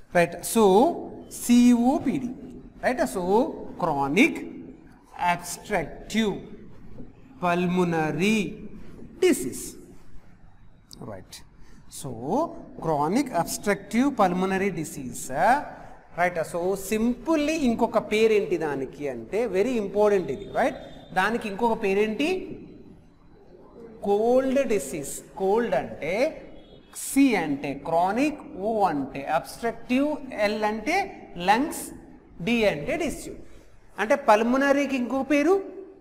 Right so COPD right so chronic obstructive pulmonary disease right so chronic obstructive pulmonary disease right so simply ఇంకొక పేరేంటి దానికి అంటే very important ఇది right దానికి ఇంకొక పేరేంటి కోల్డ్ డిసీజ్ కోల్డ్ అంటే సి అంటే క్రానిక్ ఓ అంటే అబ్స్ట్రక్టివ్ ఎల్ అంటే లంగ్స్ డి అంటే డిస్యూ అంటే పల్మునరీకి ఇంకొక పేరు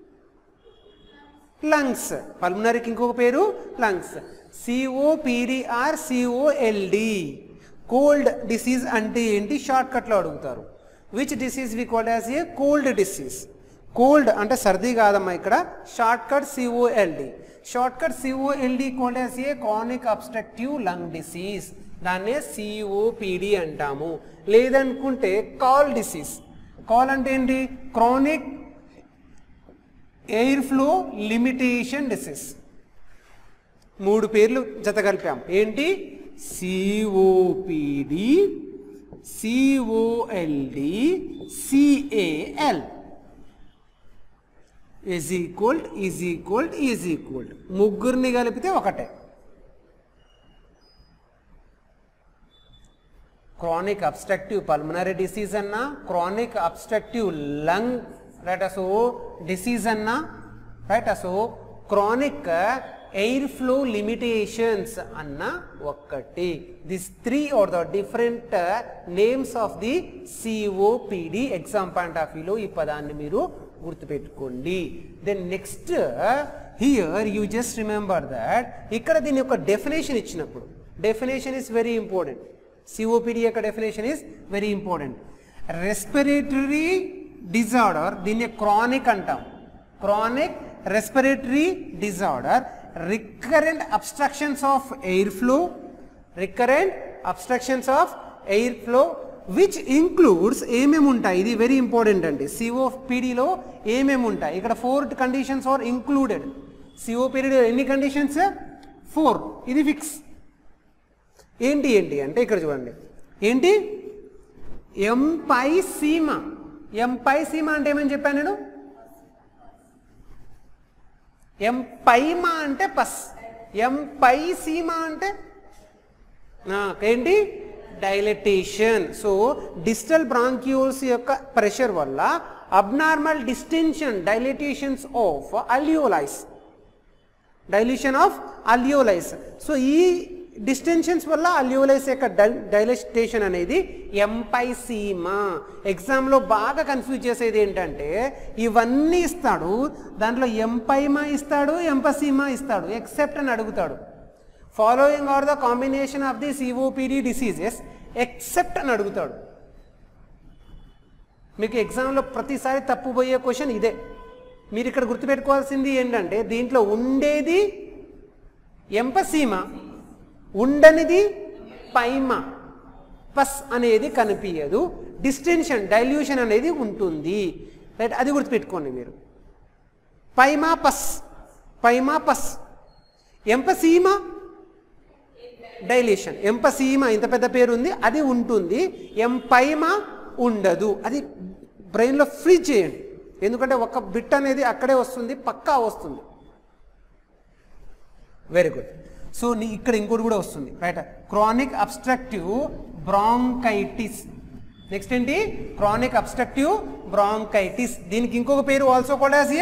లంగ్స్ పల్మనరీకి ఇంకొక పేరు lungs COPD or COLD cold disease అంటే ఏంటి షార్ట్ కట్లో అడుగుతారు which disease we called as a cold disease cold అంటే సర్ది కాదమ్మా ఇక్కడ short cut COLD short cut COLD called as a chronic obstructive lung disease దాన్నే సిఓపిడి అంటాము లేదనుకుంటే కాల్ డిసీజ్ కాల్ అంటే ఏంటి chronic air flow limitation disease మూడు పేర్లు జత కలిపాం ఏంటి COPD COLD CAL is equalled is equalled is equalled ముగ్గురిని కలిపితే ఒకటే క్రానిక్ అబ్స్ట్రక్టివ్ పల్మనరీ డిసీజ్ అన్నా క్రానిక్ అబ్స్ట్రక్టివ్ లంగ్ రైట్ అసో డిసీజ్ అన్నా రైట్ అసో క్రానిక్ ఎయిర్ ఫ్లో లిమిటేషన్స్ అన్న ఒక్కటి this three are the different names of the COPD exam point of వ్యూలో ఈ పదాన్ని మీరు గుర్తుపెట్టుకోండి then next here you just remember that ఇక్కడ దీని యొక్క డెఫినేషన్ ఇచ్చినప్పుడు definition is very important COPD యొక్క definition is very important respiratory disorder దీన్ని క్రానిక్ అంటాం chronic respiratory disorder recurrent obstructions of air flow recurrent obstructions of air flow which includes ఏమేమి ఉంటాయి ఇది వెరీ ఇంపార్టెంట్ అండి సిఓపిడిలో ఏమేమి ఉంటాయి ఇక్కడ ఫోర్ కండిషన్స్ ఆర్ ఇంక్లూడెడ్ సిఓపిడిలో ఎన్ని కండిషన్స్ ఫోర్ ఇది ఫిక్స్ ఏంటి ఏంటి అంటే ఇక్కడ చూడండి ఏంటి ఎంపై సీమ ఎంపై సీమ అంటే ఏమని చెప్పాను నేను ఎంపైమా అంటే పస్ ఎంపై సీమ అంటే ఆ, ఏంటి డైలటేషన్ సో డిజిటల్ బ్రాంక్యూల్స్ యొక్క ప్రెషర్ వల్ల abnormal distension dilatations of alveoli dilution of alveoli so ఈ డిస్టెన్షన్స్ వల్ల అల్యూలైస్ యొక్క డైలటేషన్ అనేది ఎంపైసీమా ఎగ్జామ్లో బాగా కన్ఫ్యూజ్ చేసేది ఏంటంటే ఇవన్నీ ఇస్తాడు దాంట్లో ఎంపైమా ఇస్తాడు ఎంపసీమా ఇస్తాడు ఎక్సెప్ట్ అని అడుగుతాడు following are the combination of the COPD diseases except అని అడుగుతాడు మీకు ఎగ్జామ్లో ప్రతిసారి తప్పుపోయే క్వశ్చన్ ఇదే మీరు ఇక్కడ గుర్తుపెట్టుకోవాల్సింది ఏంటంటే దీంట్లో ఉండేది ఎంపసీమ ఉండనిది పైమ పస్ అనేది కనిపించదు డిస్టెన్షన్ డైల్యూషన్ అనేది ఉంటుంది రైట్ అది గుర్తుపెట్టుకోండి మీరు పైమా పస్ పైమా పస్ ఎంపసీమ డైలేషన్ ఎంపసీమ ఇంత పెద్ద పేరు ఉంది అది ఉంటుంది ఎంపైమ ఉండదు అది బ్రెయిన్లో ఫ్రీ చేయండి ఎందుకంటే ఒక బిట్ అనేది అక్కడే వస్తుంది పక్కా వస్తుంది వెరీ గుడ్ సో నీ ఇక్కడ ఇంకోటి కూడా వస్తుంది right chronic obstructive bronchitis next ఏంటి క్రానిక్ అబ్స్ట్రక్టివ్ బ్రాంకైటిస్ దీనికి ఇంకొక పేరు ఆల్సో కూడా a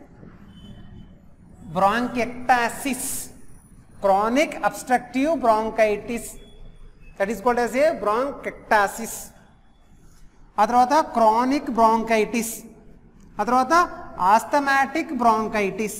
bronchiectasis chronic obstructive bronchitis that is called as a bronchiectasis ఆ తర్వాత క్రానిక్ బ్రాంకైటిస్ ఆ తర్వాత ఆస్థమాటిక్ బ్రాంకైటిస్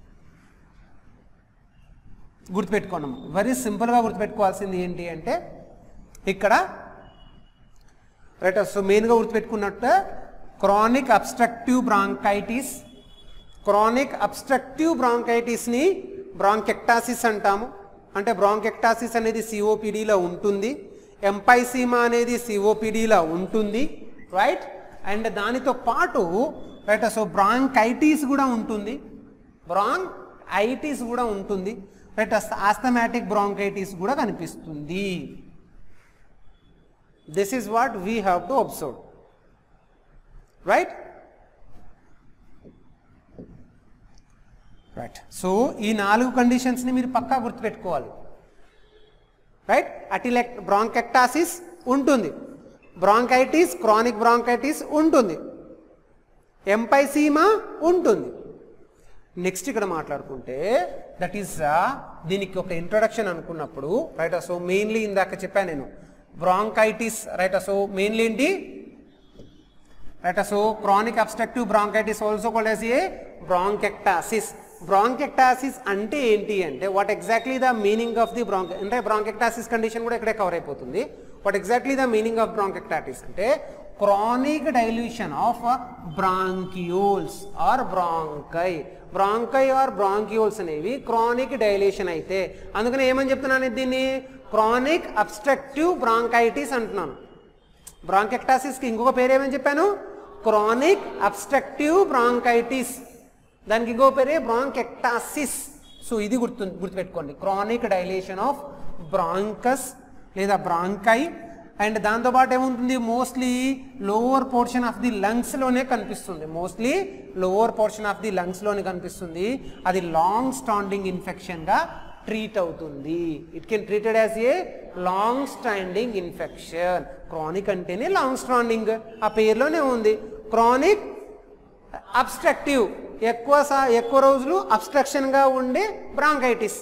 గుర్తుపెట్టుకున్నాము వెరీ సింపుల్గా గుర్తుపెట్టుకోవాల్సింది ఏంటి అంటే ఇక్కడ రైట్ సో మెయిన్గా గుర్తుపెట్టుకున్నట్టు chronic obstructive bronchitis chronic obstructive బ్రాంకైటిస్ని బ్రాంకెక్టాసిస్ అంటాము అంటే బ్రాంకెక్టాసిస్ అనేది సిఓపిడిలో ఉంటుంది ఎంపైసీమా అనేది సిఓపిడిలో ఉంటుంది రైట్ అండ్ దానితో పాటు రైట్ సో బ్రాంకైటిస్ కూడా ఉంటుంది బ్రాంక్ ఐటిస్ కూడా ఉంటుంది రైట్ ఆస్థమాటిక్ బ్రాంకైటిస్ కూడా కనిపిస్తుంది this is what we have to observe right right so ఈ నాలుగు కండిషన్స్ని మీరు పక్కా గుర్తుపెట్టుకోవాలి రైట్ అటిలెక్ బ్రాంకెక్టాసిస్ ఉంటుంది బ్రాంకైటిస్ క్రానిక్ బ్రాంకైటిస్ ఉంటుంది ఎంపైసీమా ఉంటుంది నెక్స్ట్ ఇక్కడ మాట్లాడుకుంటే దట్ ఈస్ దీనికి ఒక ఇంట్రొడక్షన్ అనుకున్నప్పుడు రైట్ సో మెయిన్లీ ఇందాక చెప్పాను నేను బ్రాంకైటిస్ రైట్ సో మెయిన్లీ ఏంటి right so chronic obstructive bronchitis also called as a bronchiectasis bronchiectasis అంటే ఏంటి అంటే what exactly the meaning of the బ్రాంక్ అంటే బ్రాంకెక్టాసిస్ కండిషన్ కూడా ఇక్కడే కవర్ అయిపోతుంది what exactly the meaning of bronchiectasis అంటే chronic dilution of bronchioles or bronchi bronchi or bronchioles అనేవి క్రానిక్ డైలేషన్ అయితే అందుకని ఏమని చెప్తున్నాను దీన్ని క్రానిక్ అబ్స్ట్రక్టివ్ బ్రాంకైటిస్ అంటున్నాను బ్రాంకెక్టాసిస్కి ఇంకొక పేరు ఏమని చెప్పాను క్రానిక్ అబ్స్ట్రక్టివ్ బ్రాంకైటిస్ దానికి ఇంకో పేరే బ్రాంకెక్టాసిస్ సో ఇది గుర్తు గుర్తుపెట్టుకోండి క్రానిక్ డైలేషన్ ఆఫ్ బ్రాంకస్ లేదా బ్రాంకై అండ్ దాంతోపాటు ఏముంటుంది mostly lower portion of the లంగ్స్లోనే కనిపిస్తుంది mostly lower portion of the లంగ్స్లోనే కనిపిస్తుంది అది లాంగ్ స్టాండింగ్ ఇన్ఫెక్షన్గా ట్రీట్ అవుతుంది it can treated as a long standing infection chronic అంటేనే లాంగ్ స్టాండింగ్ ఆ పేరులోనే ఉంది క్రానిక్ అబ్స్ట్రక్టివ్ ఎక్కువ సా ఎక్కువ రోజులు అబ్స్ట్రక్షన్గా ఉండే bronchitis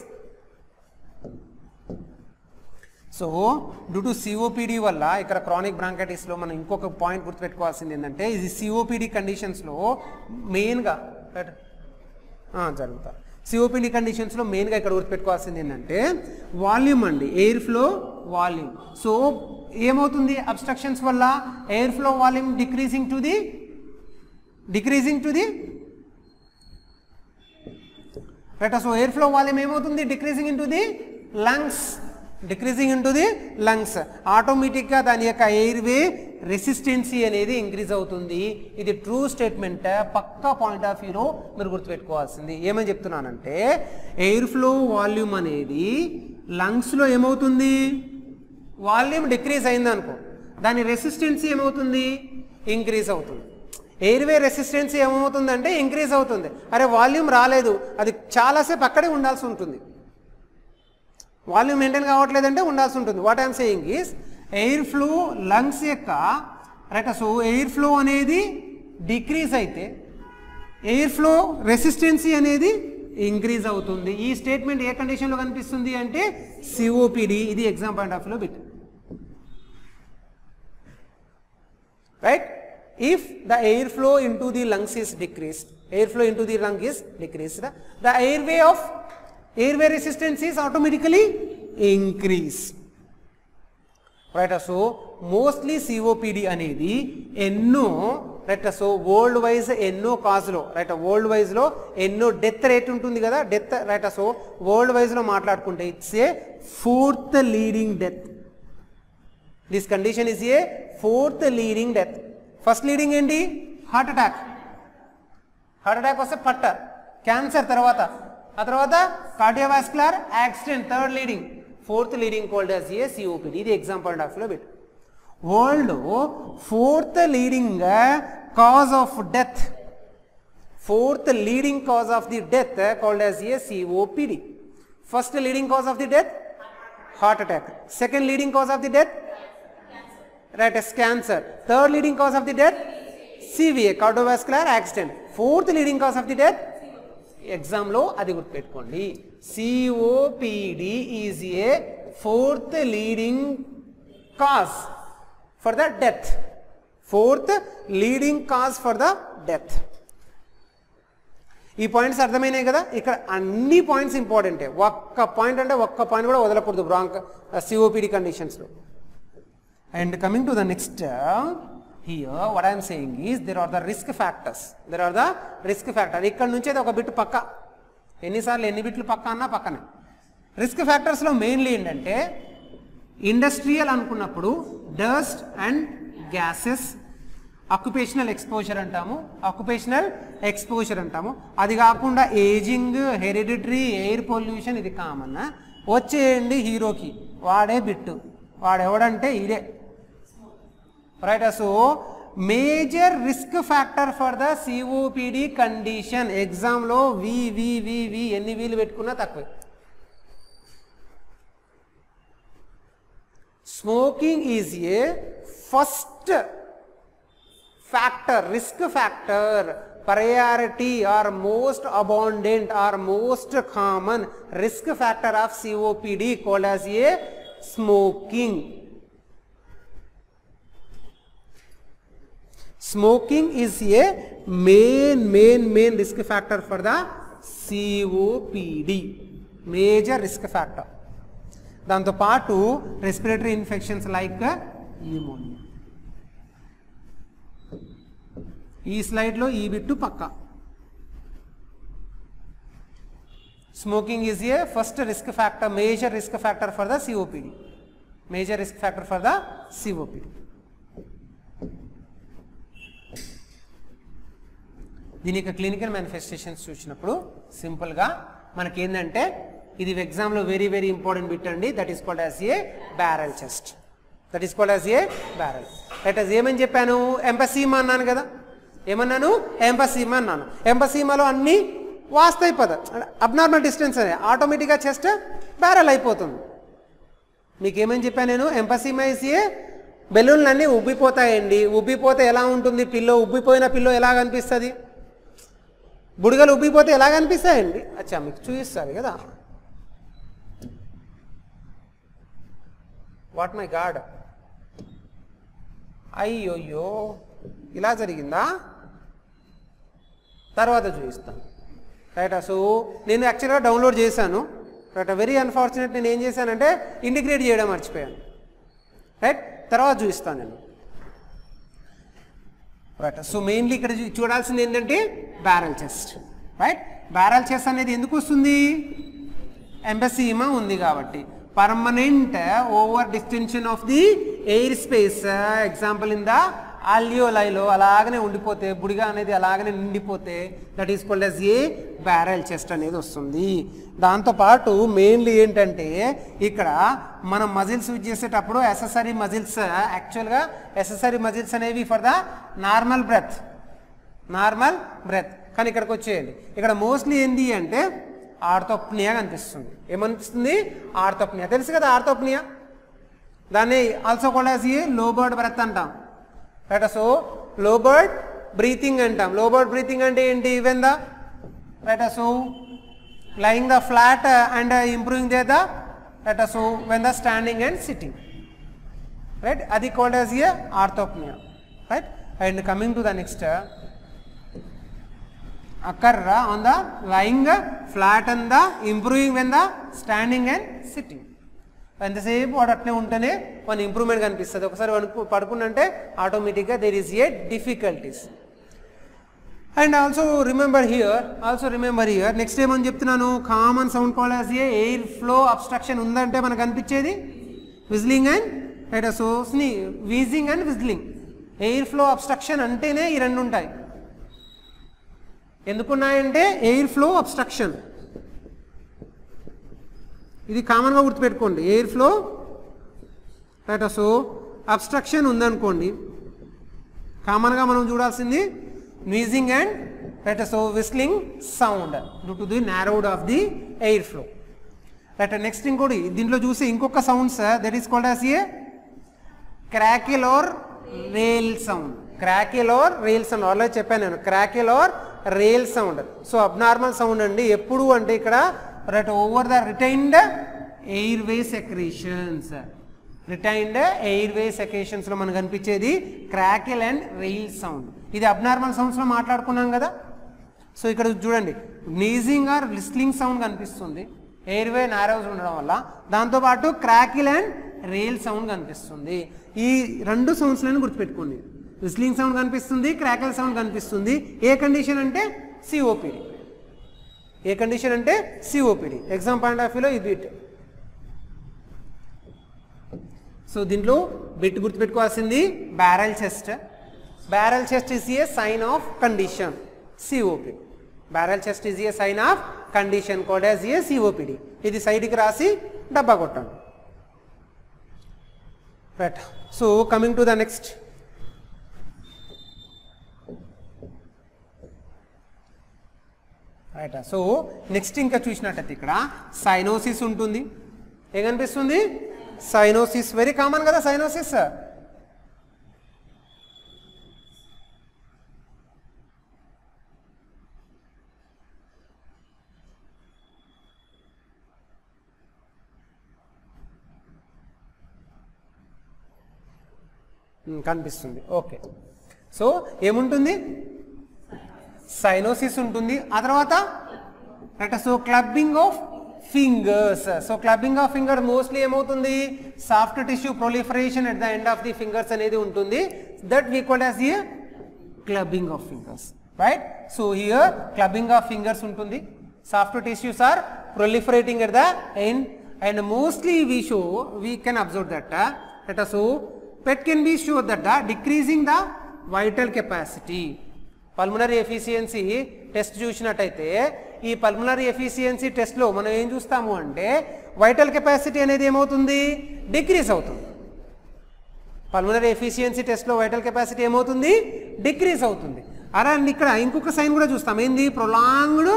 so due to COPD వల్ల ఇక్కడ క్రానిక్ బ్రాంకైటిస్లో మనం ఇంకొక పాయింట్ గుర్తుపెట్టుకోవాల్సింది ఏంటంటే ఇది సిఓపిడి కండిషన్స్లో మెయిన్గా జరుగుతా సిఓపిడి కండిషన్స్లో మెయిన్గా ఇక్కడ గుర్తుపెట్టుకోవాల్సింది ఏంటంటే వాల్యూమ్ అండి ఎయిర్ ఫ్లో వాల్యూమ్ సో ఏమవుతుంది అబ్స్ట్రక్షన్స్ వల్ల air flow volume decreasing to the decreasing to the right so air flow volume ఏమవుతుంది decreasing in to the lungs decreasing in to the lungs ఆటోమేటిక్గా దాని యొక్క ఎయిర్వే రెసిస్టెన్సీ అనేది increase అవుతుంది ఇది true statement పక్కా పాయింట్ ఆఫ్ వ్యూలో మీరు గుర్తుపెట్టుకోవాల్సింది ఏమని చెప్తున్నానంటే ఎయిర్ ఫ్లో వాల్యూమ్ అనేది లంగ్స్లో ఏమవుతుంది వాల్యూమ్ డిక్రీజ్ అయింది అనుకో దాని రెసిస్టెన్సీ ఏమవుతుంది ఇంక్రీజ్ అవుతుంది ఎయిర్వే రెసిస్టెన్సీ ఏమవుతుందంటే ఇంక్రీజ్ అవుతుంది అరే వాల్యూమ్ రాలేదు అది చాలాసేపు అక్కడే ఉండాల్సి ఉంటుంది వాల్యూమ్ మెయింటైన్ కావట్లేదంటే ఉండాల్సి ఉంటుంది what I'm saying is air flow lungs యొక్క రైట్ సో ఎయిర్ ఫ్లో అనేది డిక్రీజ్ అయితే ఎయిర్ ఫ్లో రెసిస్టెన్సీ అనేది ఇంక్రీజ్ అవుతుంది ఈ స్టేట్మెంట్ ఏ కండిషన్లో కనిపిస్తుంది అంటే సిఓపిడి ఇది ఎగ్జామ్ పాయింట్ ఆఫ్ వ్యూలో పెట్టి right if the air flow into the lungs is decreased air flow into the lung is decreased the airway of airway resistance is automatically increase right so mostly COPD అనేది ఎన్నో right so world wise ఎన్నో కాజ్లో right world వైజ్లో ఎన్నో death rate ఉంటుంది కదా death right so world వైజ్లో మాట్లాడుకుంటే it's a fourth leading death this condition is a fourth leading death first leading ఏంటి heart attack heart attack వస్తే పట్ట క్యాన్సర్ తర్వాత ఆ తర్వాత cardiovascular accident third leading fourth leading called as a COPD ఇది exam point of లో పెట్టు world fourth leading cause of death fourth leading cause of the death called as a COPD first leading cause of the death heart attack second leading cause of the death right as cancer third leading cause of the death cva cardiovascular accident fourth leading cause of the death ఎగ్జామ్లో అది గుర్తుపెట్టుకోండి COPD is a fourth leading cause for the death fourth leading cause for the death ఈ points అర్థమైనాయి కదా ఇక్కడ అన్ని points ఇంపార్టెంటే ఒక్క పాయింట్ అంటే ఒక్క పాయింట్ కూడా వదలకూడదు బ్రాంక్ సిఓపిడి కండిషన్స్లో And coming to the next, uh, here what I am saying is there are the risk factors. There are the risk factors. ఇక్కడ నుంచి అది ఒక బిట్ పక్క ఎన్నిసార్లు ఎన్ని బిట్లు పక్క అన్నా పక్కనే రిస్క్ ఫ్యాక్టర్స్లో మెయిన్లీ ఏంటంటే ఇండస్ట్రియల్ అనుకున్నప్పుడు dust and gases occupational exposure అంటాము ఆక్యుపేషనల్ ఎక్స్పోజర్ అంటాము అది కాకుండా ఏజింగ్ హెరిడిటరీ ఎయిర్ పొల్యూషన్ ఇది కామన్ వచ్చేయండి హీరోకి వాడే బిట్టు వాడెవడంటే ఇదే right so major risk factor for the COPD condition ఎగ్జామ్లో వి వి వి వి ఎన్ని వీలు పెట్టుకున్నా తక్కువే smoking is a first factor risk factor priority or most abundant or most common risk factor of copd called as a smoking smoking is a main main main risk factor for the copd major risk factor దాంతో పాటు respiratory infections like pneumonia ఈ స్లైడ్లో ఈ bit పక్క smoking is a first risk factor major risk factor for the COPD major risk factor for the COPD దీని యొక్క clinical manifestations చూసినప్పుడు సింపుల్గా మనకేంటంటే ఇది ఎగ్జామ్లో వెరీ వెరీ ఇంపార్టెంట్ బిట్ అండి that is called as a barrel chest that is called as a barrel that is ఏమని చెప్పాను ఎంపసీమా అన్నాను కదా ఏమన్నాను ఎంపసీమా అన్నాను ఎంపసీమాలో అన్ని వాస్తాయి పద అబ్నార్మల్ డిస్టెన్స్ అనే ఆటోమేటిక్గా చెస్ట్ బ్యారల్ అయిపోతుంది మీకు ఏమని చెప్పాను నేను ఎంపసీమా ఇస్ ఏ బెలూన్లు అన్నీ ఉబ్బిపోతాయండి ఉబ్బిపోతే ఎలా ఉంటుంది పిల్లో ఉబ్బిపోయిన పిల్లో ఎలా కనిపిస్తుంది బుడగలు ఉబ్బిపోతే ఎలా కనిపిస్తాయండి అచ్చా మీకు చూపిస్తుంది కదా వాట్ మై గాడ్ అయ్యోయ్యో ఇలా జరిగిందా తర్వాత చూపిస్తాను రైట్ సో నేను యాక్చువల్గా డౌన్లోడ్ చేశాను రైట్ వెరీ అన్ఫార్చునేట్ నేను ఏం చేశానంటే ఇంటిగ్రేట్ చేయడం మర్చిపోయాను రైట్ తర్వాత చూపిస్తాను నేను రైట్ సో మెయిన్లీ ఇక్కడ చూ- చూడాల్సింది ఏంటంటే barrel chest right barrel chest అనేది ఎందుకు వస్తుంది ఎంబసీమా ఉంది కాబట్టి permanent over distension of the air space example in the ఆల్యోలైలో అలాగనే ఉండిపోతే బుడిగా అనేది అలాగనే నిండిపోతే that is called as a barrel chest అనేది వస్తుంది దాంతోపాటు మెయిన్లీ ఏంటంటే ఇక్కడ మనం మజిల్స్ యూజ్ చేసేటప్పుడు ఎసెసరీ మజిల్స్ యాక్చువల్గా ఎసెసరీ మజిల్స్ అనేవి for the normal breath normal breath కానీ ఇక్కడికి వచ్చేయండి ఇక్కడ మోస్ట్లీ ఏంది అంటే ఆర్థోప్నియా కనిపిస్తుంది ఏమనిపిస్తుంది ఆర్థోప్నియా తెలుసు కదా ఆర్థోప్నియా దాన్ని ఆల్సో కూడా లో బర్డ్ బ్రెత్ అంటాం right so low bird breathing అంటాం లో బర్డ్ బ్రీతింగ్ అంటే ఏంటి even the right so lying the flat and improving they the right so when the standing and sitting right అది called as a orthopnoea right and coming to the next occur on the lying flat and the improving when the standing and sitting ఎంతసేపు వాడు అట్లే ఉంటేనే మన improvement కనిపిస్తుంది ఒకసారి వణుకు పడుకున్నంటే ఆటోమేటిక్గా there is a difficulties and also remember here also remember here next ఏమని చెప్తున్నాను common sound call as a air flow obstruction ఉందంటే మనకు అనిపించేది విజిలింగ్ అండ్ రైట్ సో స్నీ wheezing and whistling air flow obstruction అంటేనే ఈ రెండు ఉంటాయి ఎందుకున్నాయంటే ఎయిర్ ఫ్లో అబ్స్ట్రక్షన్ ఇది కామన్గా గుర్తుపెట్టుకోండి air flow right so obstruction ఉందనుకోండి కామన్గా మనం చూడాల్సింది wheezing and right so whistling sound due to the narrowed of the air flow right next ఇంకోటి దీంట్లో చూసి ఇంకొక sounds that is called as a crackle or rale sound crackle or rale sound already చెప్పాను నేను crackle or rale sound so abnormal sound అండి ఎప్పుడు అంటే ఇక్కడ right over the retained airway secretions retained airway secretions లో మనకు కనిపించేది crackle and rale sound ఇది అబ్నార్మల్ సౌండ్స్ లో మాట్లాడుకున్నాం కదా సో ఇక్కడ చూడండి నీజింగ్ ఆర్ లిస్లింగ్ సౌండ్ కనిపిస్తుంది ఎయిర్ వే నారోస్ ఉండడం వల్ల దాంతోపాటు క్రాకిల్ అండ్ రేల్ సౌండ్ కనిపిస్తుంది ఈ రెండు సౌండ్స్లను గుర్తుపెట్టుకోండి విస్లింగ్ సౌండ్ కనిపిస్తుంది క్రాకిల్ సౌండ్ కనిపిస్తుంది ఏ కండిషన్ అంటే సిఓపిడి ఏ కండిషన్ అంటే సిఓపిడి ఎగ్జామ్ పాయింట్ ఆఫ్ వ్యూలో ఇది బిట్ సో దీంట్లో బిట్ గుర్తుపెట్టుకోవాల్సింది barrel chest barrel chest is a sign of condition COPD barrel chest is a sign of condition called as a COPD ఇది సైడ్కి రాసి డబ్బా కొట్టండి right so coming to the next right so next ఇంకా చూసినట్టయితే ఇక్కడ cyanosis ఉంటుంది ఏం కనిపిస్తుంది సైనోసిస్ వెరీ కామన్ కదా సైనోసిస్ కనిపిస్తుంది ఓకే సో ఏముంటుంది సైనోసిస్ ఉంటుంది ఆ తర్వాత right so clubbing of fingers so clubbing of finger mostly ఏమవుతుంది soft tissue proliferation at the end of the fingers అనేది ఉంటుంది that we called as a clubbing of fingers right so here clubbing of fingers ఉంటుంది soft tissues are proliferating at the end and mostly we show we can observe that that so pet can B show that decreasing the vital capacity pulmonary efficiency test చూసినట్టయితే ఈ pulmonary efficiency టెస్ట్లో మనం ఏం చూస్తాము అంటే vital capacity అనేది ఏమవుతుంది decrease అవుతుంది పల్మనరీ ఎఫిషియన్సీ టెస్ట్లో వైటల్ కెపాసిటీ ఏమవుతుంది డిక్రీజ్ అవుతుంది అలా ఇక్కడ ఇంకొక సైన్ కూడా చూస్తాం ఏంది prolonged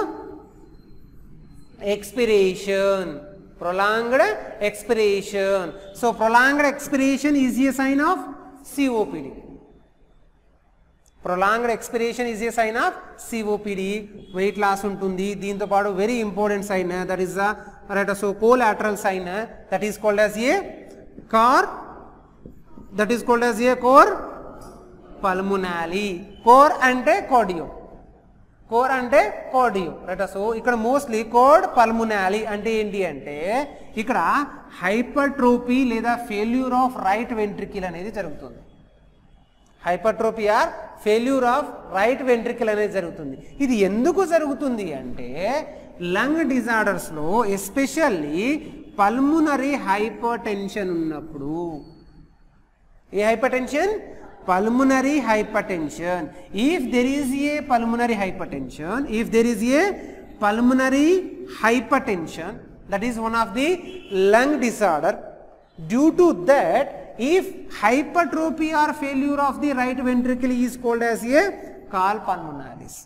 expiration prolonged expiration so prolonged expiration is a sign of COPD prolonged expiration is a sign of COPD weight loss ఉంటుంది దీంతో పాటు very important sign that is the right so collateral sign that is called as a cor that is called as a cor pulmonale cor అంటే cardio core అంటే cardio right so ఇక్కడ mostly cor pulmonale అంటే ఏంటి అంటే ఇక్కడ hypertrophy లేదా failure of right ventricle అనేది జరుగుతుంది hypertrophy or failure of right ventricle అనేది జరుగుతుంది ఇది ఎందుకు జరుగుతుంది అంటే లంగ్ డిజార్డర్స్లో ఎస్పెషల్లీ పల్మునరీ హైపర్ టెన్షన్ ఉన్నప్పుడు a hypertension pulmonary hypertension if there is a pulmonary hypertension if there is a pulmonary hypertension that is one of the lung disorder due to that if hypertrophy or failure of the right ventricle is called as a cor pulmonalis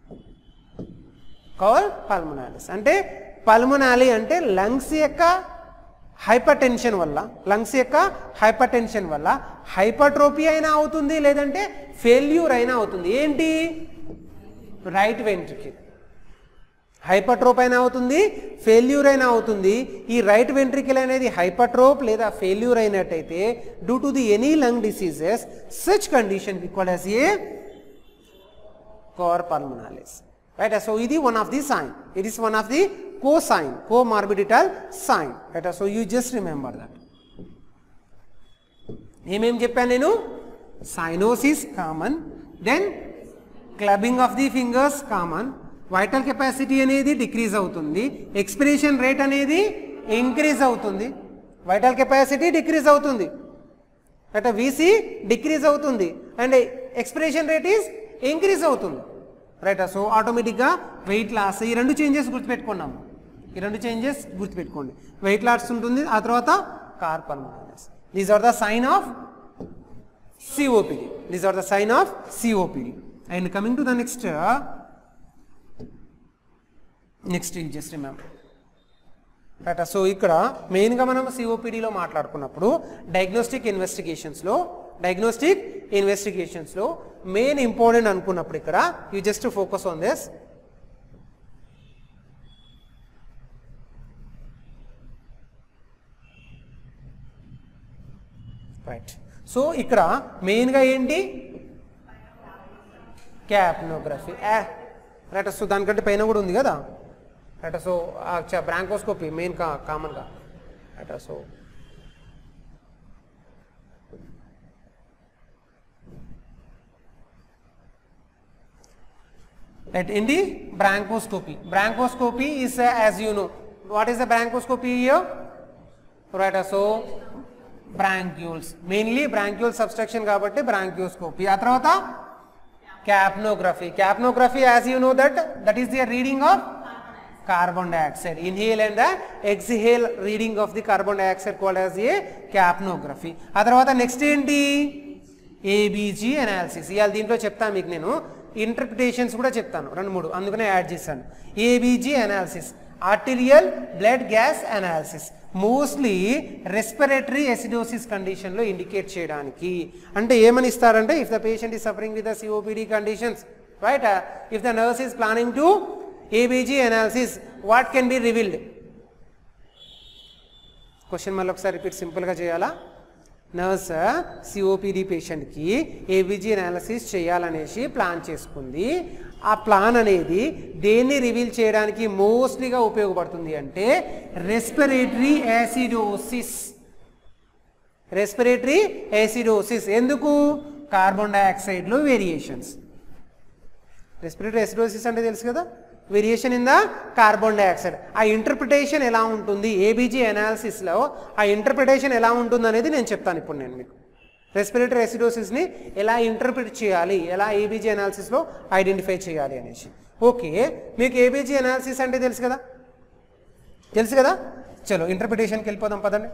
cor pulmonalis అంటే pulmonale అంటే lungs యొక్క hypertension వల్ల lungs యొక్క hypertension వల్ల hypertrophy అయినా అవుతుంది లేదంటే failure అయినా అవుతుంది ఏంటి రైట్ వెంట్రికిల్ హైపర్ట్రోప్ అయినా అవుతుంది ఫెయిల్యూర్ అయినా అవుతుంది ఈ రైట్ వెంట్రికల్ అనేది హైపర్ట్రోప్ లేదా ఫెయిల్యూర్ అయినట్టయితే due to the any lung diseases such condition called as a cor pulmonalis right so ఇది one of the sign it is one of the co sign co morbidity sign right so you just remember that ఏమేం చెప్పాను నేను cyanosis common then clubbing of the fingers common vital capacity అనేది decrease అవుతుంది expiration rate అనేది increase అవుతుంది vital capacity decrease అవుతుంది అంటే VC decrease అవుతుంది and expiration rate is increase అవుతుంది రైట్ సో ఆటోమేటిక్గా వెయిట్ లాస్ ఈ రెండు చేంజెస్ గుర్తుపెట్టుకున్నాము ఈ రెండు చేంజెస్ గుర్తుపెట్టుకోండి వెయిట్ లాస్ ఉంటుంది ఆ తర్వాత cor pulmonalis these are the sign of COPD these are the sign of COPD and coming to the next next just remember right so ఇక్కడ మెయిన్గా మనం సిఓపిడిలో మాట్లాడుకున్నప్పుడు డయాగ్నోస్టిక్ ఇన్వెస్టిగేషన్స్లో డయాగ్నోస్టిక్ ఇన్వెస్టిగేషన్స్లో మెయిన్ ఇంపార్టెంట్ అనుకున్నప్పుడు ఇక్కడ you just focus on this right so ఇక్కడ మెయిన్గా ఏంటి క్యాప్నోగ్రఫీ రైట్ సో దానికంటే పైన కూడా ఉంది కదా రైట్ సో బ్రాంకోస్కోపీ మెయిన్ కా కామన్గా రైట్ సో రైట్ ఏంటి bronchoscopy bronchoscopy is as you know what is the bronchoscopy here right so bronchioles mainly bronchiole obstruction కాబట్టి బ్రాంక్యూస్కోపీ ఆ తర్వాత capnography capnography as you know that that is the reading of carbon dioxide inhale and the exhale reading of the carbon dioxide called as a capnography ఆ తర్వాత next ఏంటి ABG analysis ఇవాళ దీంట్లో చెప్తా మీకు నేను ఇంటర్ప్రిటేషన్స్ కూడా చెప్తాను రెండు మూడు అందుకనే యాడ్ చేశాను ABG analysis arterial blood gas analysis mostly respiratory acidosis కండిషన్లో ఇండికేట్ చేయడానికి అంటే ఏమని ఇస్తారంటే if the patient is suffering with the COPD conditions right if the nurse is planning to ABG analysis what can be revealed question మళ్ళీ ఒకసారి repeat సింపుల్గా చేయాలా nurse COPD పేషెంట్కి ఏబీజీ అనాలిసిస్ చేయాలనేసి ప్లాన్ చేసుకుంది ఆ ప్లాన్ అనేది దేన్ని రివీల్ చేయడానికి మోస్ట్లీగా ఉపయోగపడుతుంది అంటే రెస్పిరేటరీ యాసిడోసిస్ రెస్పిరేటరీ యాసిడోసిస్ ఎందుకు కార్బన్ డైఆక్సైడ్లో వేరియేషన్స్ రెస్పిరేటరీ యాసిడోసిస్ అంటే తెలుసు కదా variation in the carbon dioxide ఆ ఇంటర్ప్రిటేషన్ ఎలా ఉంటుంది ఏబీజీ అనాలిసిస్లో ఆ ఇంటర్ప్రిటేషన్ ఎలా ఉంటుంది అనేది నేను చెప్తాను ఇప్పుడు నేను మీకు రెస్పిరేటరీ ఎసిడోసిస్ని ఎలా ఇంటర్ప్రిట్ చేయాలి ఎలా ఏబీజీ అనాలిసిస్లో ఐడెంటిఫై చేయాలి అనేసి ఓకే మీకు ఏబీజీ అనాలిసిస్ అంటే తెలుసు కదా తెలుసు కదా చలో ఇంటర్ప్రిటేషన్కి వెళ్ళిపోదాం పదండి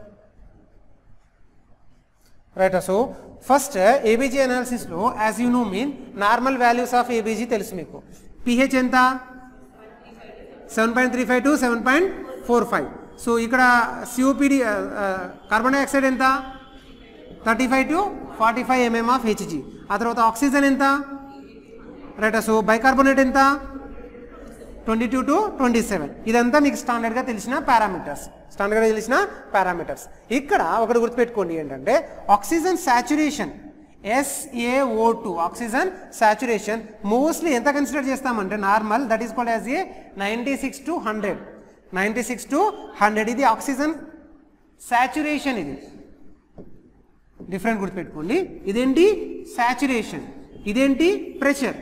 రైట్ సో ఫస్ట్ ఏబీజీ అనాలిసిస్లో as you know mean normal values of ABG తెలుసు మీకు పిహెచ్ ఎంత seven point three five to seven point four five so ఇక్కడ సిఓపిడి కార్బన్ డైఆక్సైడ్ ఎంత thirty five to forty five mm of Hg ఆ తర్వాత oxygen ఎంత right so bicarbonate ఎంత twenty two to twenty seven ఇదంతా మీకు స్టాండర్డ్గా తెలిసిన పారామీటర్స్ స్టాండర్డ్గా తెలిసిన పారామీటర్స్ ఇక్కడ ఒకటి గుర్తుపెట్టుకోండి ఏంటంటే oxygen saturation SAO two oxygen saturation mostly ఎంత కన్సిడర్ చేస్తామంటే normal that is called as a ninety six to hundred ninety six to hundred ఇది ఆక్సిజన్ సాచురేషన్ ఇది డిఫరెంట్ గుర్తుపెట్టుకోండి ఇదేంటి సాచురేషన్ ఇదేంటి pressure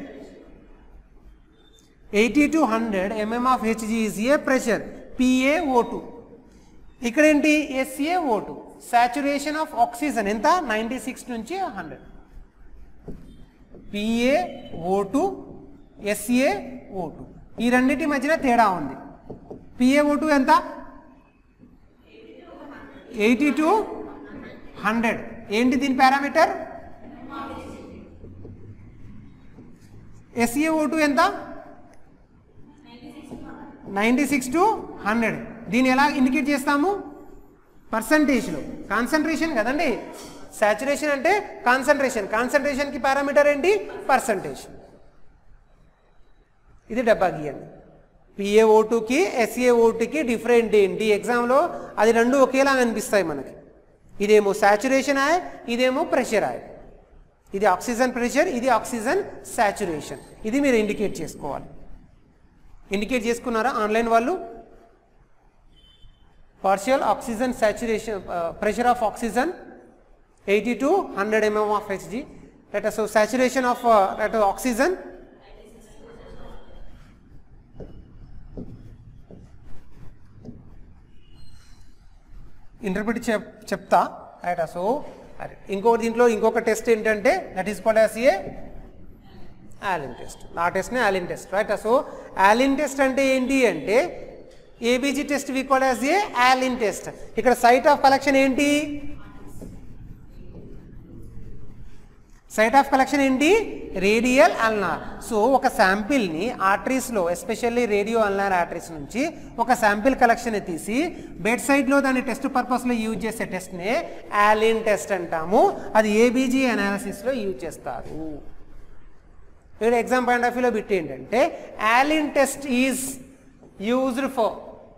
eighty to hundred mm of Hg is a pressure PAO two ఇక్కడ ఏంటి SAO two saturation of oxygen ఎంత ninety six నుంచి hundred PAO two SAO two ఈ రెండింటి మధ్యన తేడా ఉంది పిఏఓ టూ ఎంత ఎయిటీ టు హండ్రెడ్ ఏంటి దీని పారామీటర్ ఎస్ఏఓ టూ ఎంత నైంటీ సిక్స్ టు హండ్రెడ్ దీన్ని ఎలా ఇండికేట్ చేస్తాము పర్సంటేజ్లో కాన్సన్ట్రేషన్ కదండి సాచురేషన్ అంటే కాన్సన్ట్రేషన్ కాన్సన్ట్రేషన్కి పారామీటర్ ఏంటి పర్సంటేజ్ ఇది డబ్బా గీయండి పిఏ ఓటుకి ఎస్ఏ ఓటుకి డిఫరెంట్ ఏంటి ఎగ్జామ్లో అది రెండు ఒకేలా అనిపిస్తాయి మనకి ఇదేమో సాచురేషన్ ఆయ్ ఇదేమో ప్రెషర్ ఆయ్ ఇది ఆక్సిజన్ ప్రెషర్ ఇది ఆక్సిజన్ సాచురేషన్ ఇది మీరు ఇండికేట్ చేసుకోవాలి ఇండికేట్ చేసుకున్నారా ఆన్లైన్ వాళ్ళు partial oxygen saturation pressure of oxygen eighty to hundred mm of Hg let so saturation of let oxygen interpret చెప్ చెప్తా రైట్ సో అరే ఇంకొక దీంట్లో ఇంకొక టెస్ట్ ఏంటంటే that is called as a Allen test నా టెస్ట్నే Allen test right so Allen test అంటే ఏంటి అంటే ABG test we called as a Allen test ఇక్కడ సైట్ ఆఫ్ కలెక్షన్ ఏంటి సైట్ ఆఫ్ కలెక్షన్ ఏంటి రేడియల్ అల్నార్ సో ఒక శాంపిల్ని ఆర్టరీస్లో ఎస్పెషల్లీ రేడియో అల్నార్ ఆర్టరీస్ నుంచి ఒక శాంపిల్ కలెక్షన్ తీసి బెడ్ సైడ్లో దాన్ని టెస్ట్ పర్పస్లో యూజ్ చేసే టెస్ట్నే ఆలిన్ టెస్ట్ అంటాము అది ఏబీజీ అనాలిసిస్లో యూజ్ చేస్తారు ఇక్కడ ఎగ్జామ్ పాయింట్ ఆఫ్ వ్యూలో బిట్ ఏంటంటే Allen test is used for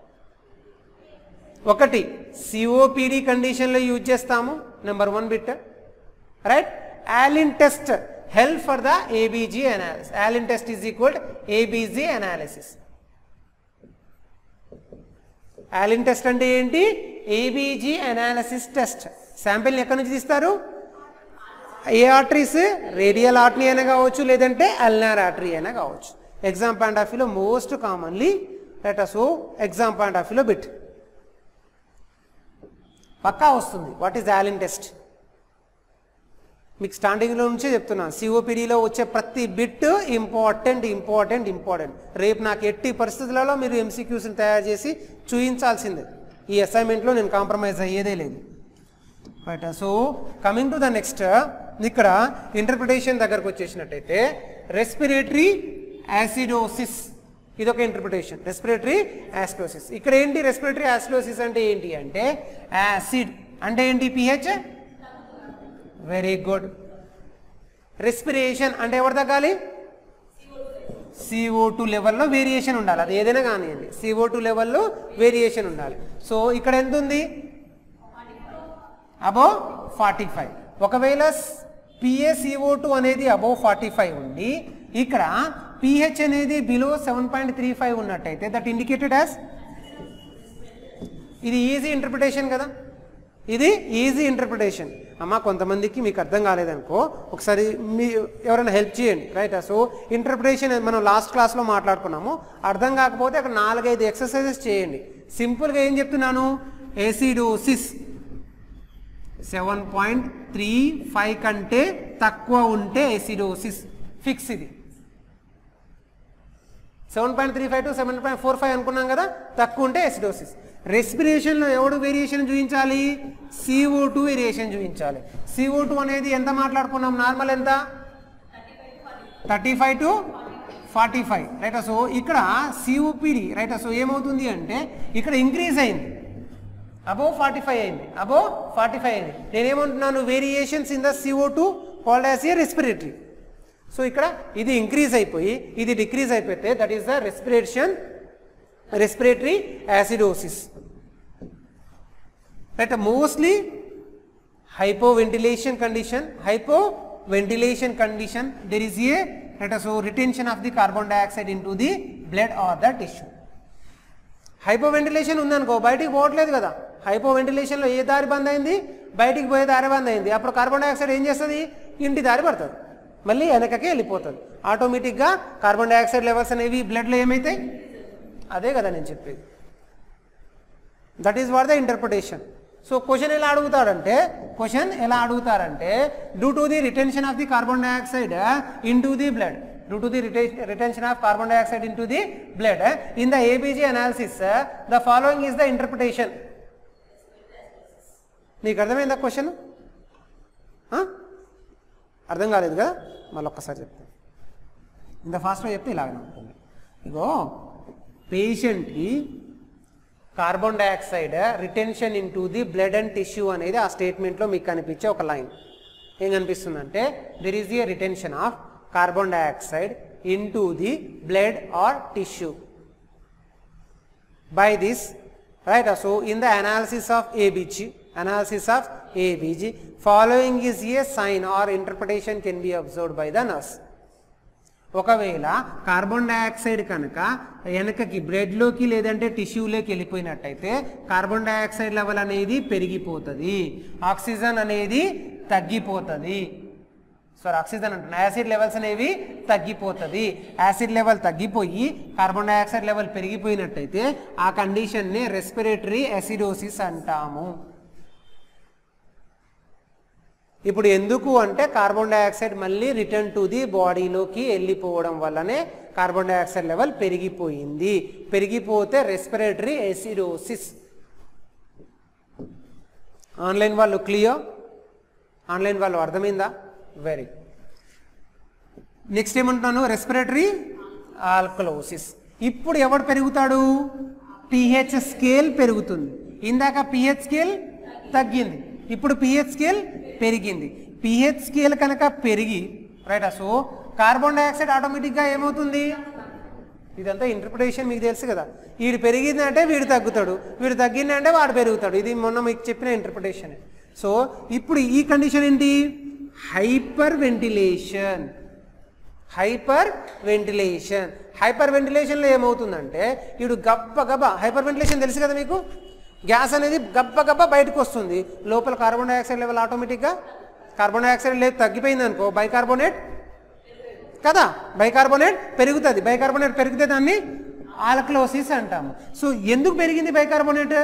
ఒకటి సిఓపిడి కండిషన్లో యూజ్ చేస్తాము number one bit right Allen test help for the ABG analysis Allen test is equal ABG analysis Allen test అంటే ఏంటి ABG analysis test శాంపిల్ని ఎక్కడి నుంచి తీస్తారు ఏ ఆర్టరీస్ రేడియల్ ఆర్టరీ అయినా కావచ్చు లేదంటే అల్నార్ ఆర్టరీ అయినా కావచ్చు ఎగ్జామ్ పాయింట్ ఆఫ్ వ్యూలో most commonly let us exam point of వ్యూలో బిట్ పక్కా వస్తుంది వాట్ ఈజ్ ఆలిన్ టెస్ట్ మీకు స్టార్టింగ్లో నుంచే చెప్తున్నాను సిఓపిడిలో వచ్చే ప్రతి బిట్ ఇంపార్టెంట్ ఇంపార్టెంట్ ఇంపార్టెంట్ రేపు నాకు ఎట్టి పరిస్థితులలో మీరు ఎంసీక్యూస్ని తయారు చేసి చూపించాల్సిందే ఈ అసైన్మెంట్లో నేను కాంప్రమైజ్ అయ్యేదే లేదు right so coming to the next ఇక్కడ ఇంటర్ప్రిటేషన్ దగ్గరకు వచ్చేసినట్టయితే రెస్పిరేటరీ యాసిడోసిస్ ఇది ఒక ఇంటర్ప్రిటేషన్ రెస్పిరేటరీ యాసిడోసిస్ ఇక్కడ ఏంటి రెస్పిరేటరీ యాసిడోసిస్ అంటే ఏంటి అంటే యాసిడ్ అంటే ఏంటి పిహెచ్ వెరీ గుడ్ రెస్పిరేషన్ అంటే ఎవరు తగ్గాలి సిఓ టూ లెవెల్లో వేరియేషన్ ఉండాలి అది ఏదైనా కానివ్వండి సిఓ టూ లెవెల్లో వేరియేషన్ ఉండాలి సో ఇక్కడ ఎంత ఉంది అబో ఫార్టీ ఫైవ్ ఒకవేళ పిఏసిఓ టూ అనేది అబో ఫార్టీ ఫైవ్ ఉండి ఇక్కడ పిహెచ్ అనేది below seven point three five ఉన్నట్టయితే దట్ ఇండికేటెడ్ యాజ్ ఇది ఈజీ ఇంటర్ప్రిటేషన్ కదా ఇది ఈజీ ఇంటర్ప్రిటేషన్ అమ్మ కొంతమందికి మీకు అర్థం కాలేదనుకో ఒకసారి మీ ఎవరైనా హెల్ప్ చేయండి రైట్ సో ఇంటర్ప్రిటేషన్ మనం లాస్ట్ క్లాస్లో మాట్లాడుకున్నాము అర్థం కాకపోతే అక్కడ నాలుగైదు ఎక్సర్సైజెస్ చేయండి సింపుల్గా ఏం చెప్తున్నాను acidosis seven point three five కంటే తక్కువ ఉంటే ఎసిడోసిస్ ఫిక్స్ ఇది seven point three five to seven point four five అనుకున్నాం కదా తక్కువ ఉంటే ఎసిడోసిస్ రెస్పిరేషన్లో ఎవడు వేరియేషన్ చూపించాలి సిఓ టూ వేరియేషన్ చూపించాలి సిఓ టూ అనేది ఎంత మాట్లాడుకున్నాం నార్మల్ ఎంత thirty five to forty five right so ఇక్కడ సిఓపిడి రైట్ సో ఏమవుతుంది అంటే ఇక్కడ ఇంక్రీజ్ అయింది అబోవ్ ఫార్టీ ఫైవ్ అయింది అబోవ్ ఫార్టీ ఫైవ్ అయింది నేనేమంటున్నాను variations in the CO two called as a respiratory so ఇక్కడ ఇది ఇంక్రీజ్ అయిపోయి ఇది డిక్రీజ్ అయిపోతే that is the respiration respiratory acidosis right mostly hypoventilation condition hypoventilation condition there is a let us so retention of the carbon dioxide into the blood or the tissue hypoventilation ఉందనుకో బయటికి పోవట్లేదు కదా హైపోవెంటిలేషన్లో ఏ దారి బంద్ అయింది బయటికి పోయే దారి బంద్ అయింది అప్పుడు కార్బన్ డైఆక్సైడ్ ఏం చేస్తుంది ఇంటి దారి పడుతుంది మళ్ళీ వెనకకే వెళ్ళిపోతుంది ఆటోమేటిక్గా కార్బన్ డైఆక్సైడ్ లెవెల్స్ అనేవి బ్లడ్లో ఏమవుతాయి అదే కదా నేను చెప్పేది that is what the interpretation so question ఎలా అడుగుతాడంటే క్వశ్చన్ ఎలా అడుగుతారంటే due to the retention of the carbon dioxide in to the blood due to the retention of carbon dioxide in to the blood in the ABG analysis the following is the interpretation నీకు అర్థమైందా question అర్థం కాలేదు కదా మళ్ళీ ఒక్కసారి చెప్తాను ఇంత ఫాస్ట్గా చెప్తే ఇలాగనే ఉంటుంది ఇగో పేషెంట్కి carbon dioxide retention in to the blood and tissue అనేది ఆ స్టేట్మెంట్లో మీకు కనిపించే ఒక లైన్ ఏం కనిపిస్తుందంటే there is a retention of carbon dioxide in to the blood or tissue by this right so in the analysis of abg analysis of abg following is a sign or interpretation can be observed by the nurse ఒకవేళ carbon dioxide కనుక వెనకకి బ్లడ్లోకి లేదంటే టిష్యూలోకి వెళ్ళిపోయినట్టయితే carbon dioxide level అనేది పెరిగిపోతుంది oxygen అనేది తగ్గిపోతుంది సారీ ఆక్సిజన్ అంటున్నా యాసిడ్ లెవెల్స్ అనేవి తగ్గిపోతుంది యాసిడ్ లెవెల్ తగ్గిపోయి కార్బన్ డైఆక్సైడ్ లెవెల్ పెరిగిపోయినట్టయితే ఆ కండిషన్ని రెస్పిరేటరీ యాసిడోసిస్ అంటాము ఇప్పుడు ఎందుకు అంటే కార్బన్ డైఆక్సైడ్ మళ్ళీ రిటర్న్ టు ది బాడీలోకి వెళ్ళిపోవడం వల్లనే కార్బన్ డైఆక్సైడ్ లెవెల్ పెరిగిపోయింది పెరిగిపోతే రెస్పిరేటరీ ఎసిడోసిస్ ఆన్లైన్ వాళ్ళు క్లియర్ ఆన్లైన్ వాళ్ళు అర్థమైందా వెరీ నెక్స్ట్ ఏమంటున్నాను రెస్పిరేటరీ ఆల్కలోసిస్ ఇప్పుడు ఎవడు పెరుగుతాడు పిహెచ్ స్కేల్ పెరుగుతుంది ఇందాక పిహెచ్ స్కేల్ తగ్గింది ఇప్పుడు పిహెచ్ స్కేల్ పెరిగింది పిహెచ్ స్కేల్ కనుక పెరిగి రైట్ సో కార్బన్ డైఆక్సైడ్ ఆటోమేటిక్గా ఏమవుతుంది ఇదంతా ఇంటర్ప్రిటేషన్ మీకు తెలుసు కదా వీడు పెరిగిందంటే వీడు తగ్గుతాడు వీడు తగ్గిందంటే వాడు పెరుగుతాడు ఇది మొన్న మీకు చెప్పిన ఇంటర్ప్రిటేషన్ సో ఇప్పుడు ఈ కండిషన్ ఏంటి hyper ventilation hyper ventilation hyper వెంటిలేషన్లో ఏమవుతుందంటే వీడు గబ్బ గబ్బ హైపర్ వెంటిలేషన్ తెలుసు కదా మీకు గ్యాస్ అనేది గబ్బ గబ్బ బయటకు వస్తుంది లోపల కార్బన్ డైఆక్సైడ్ లెవెల్ ఆటోమేటిక్గా కార్బన్ డైఆక్సైడ్ లేదు తగ్గిపోయింది అనుకో బైకార్బోనేట్ కదా బైకార్బోనేట్ పెరుగుతుంది బైకార్బోనేట్ పెరిగితే దాన్ని ఆల్కలోసిస్ అంటాము సో ఎందుకు పెరిగింది బైకార్బోనేట్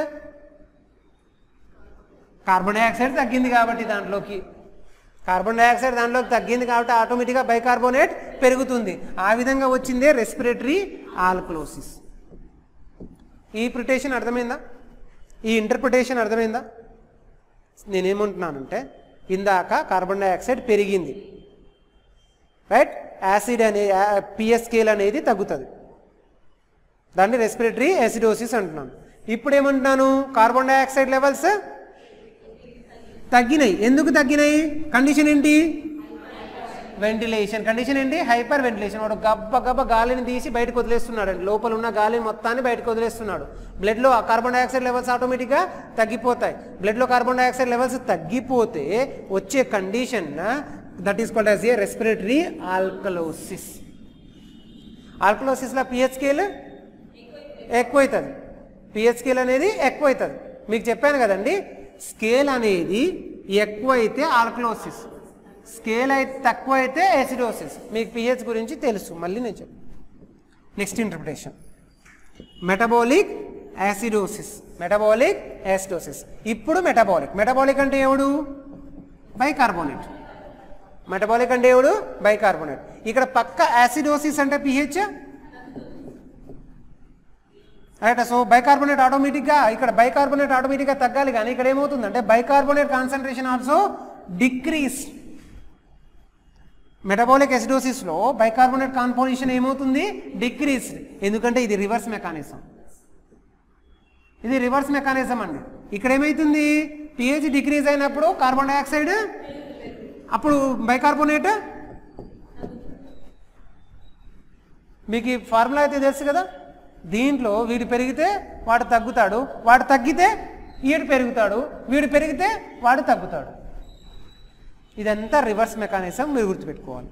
కార్బన్ డైఆక్సైడ్ తగ్గింది కాబట్టి దాంట్లోకి కార్బన్ డైఆక్సైడ్ దాంట్లోకి తగ్గింది కాబట్టి ఆటోమేటిక్గా బైకార్బోనేట్ పెరుగుతుంది ఆ విధంగా వచ్చిందే రెస్పిరేటరీ ఆల్కలోసిస్ ఈ ప్రిటేషన్ అర్థమైందా ఈ ఇంటర్ప్రిటేషన్ అర్థమైందా నేనేమంటున్నానంటే ఇందాక కార్బన్ డైఆక్సైడ్ పెరిగింది రైట్ యాసిడ్ అనే పిఎస్ స్కేల్ అనేది తగ్గుతుంది దాన్ని రెస్పిరేటరీ యాసిడోసిస్ అంటున్నాను ఇప్పుడు ఏమంటున్నాను కార్బన్ డైఆక్సైడ్ లెవెల్స్ తగ్గినాయి ఎందుకు తగ్గినాయి కండిషన్ ఏంటి వెంటిలేషన్ కండిషన్ ఏంటి హైపర్ వెంటిలేషన్ వాడు గబ్బ గబ్బ గాలిని తీసి బయటకు వదిలేస్తున్నాడు అండి లోపల ఉన్న గాలిని మొత్తాన్ని బయటకు వదిలేస్తున్నాడు బ్లడ్లో కార్బన్ డైఆక్సైడ్ లెవెల్స్ ఆటోమేటిక్గా తగ్గిపోతాయి బ్లడ్లో కార్బన్ డైఆక్సైడ్ లెవెల్స్ తగ్గిపోతే వచ్చే condition that is called as a respiratory alkalosis ఆల్కలోసిస్లో పిహెచ్ స్కేల్ ఎక్కువవుతుంది పిహెచ్ స్కేల్ అనేది ఎక్కువవుతుంది మీకు చెప్పాను కదండి స్కేల్ అనేది ఎక్కువైతే ఆల్కలోసిస్ స్కేల్ అయితే తక్కువ అయితే ఎసిడోసిస్ మీకు పిహెచ్ గురించి తెలుసు మళ్ళీ నేను చెప్పు next interpretation metabolic acidosis metabolic acidosis ఇప్పుడు మెటబాలిక్ మెటబాలిక్ అంటే ఎవడు బైకార్బోనేట్ మెటబాలిక్ అంటే ఎవడు బైకార్బోనేట్ ఇక్కడ పక్క యాసిడోసిస్ అంటే పిహెచ్ రైట్ సో బైకార్బోనేట్ ఆటోమేటిక్గా ఇక్కడ బైకార్బోనేట్ ఆటోమేటిక్గా తగ్గాలి కానీ ఇక్కడ ఏమవుతుందంటే bicarbonate concentration also decrease metabolic ఎసిడోసిస్లో బైకార్బోనేట్ కాన్పోజిషన్ ఏమవుతుంది డిక్రీస్ ఎందుకంటే ఇది రివర్స్ మెకానిజం ఇది రివర్స్ మెకానిజం అండి ఇక్కడ ఏమవుతుంది పిహెచ్ డిక్రీజ్ అయినప్పుడు కార్బన్ డైఆక్సైడ్ అప్పుడు బైకార్బోనేట్ మీకు ఈ ఫార్ములా అయితే తెలుసు కదా దీంట్లో వీడు పెరిగితే వాడు తగ్గుతాడు వాడు తగ్గితే వీడు పెరుగుతాడు వీడు పెరిగితే వాడు తగ్గుతాడు ఇదంతా రివర్స్ మెకానిజం మీరు గుర్తుపెట్టుకోవాలి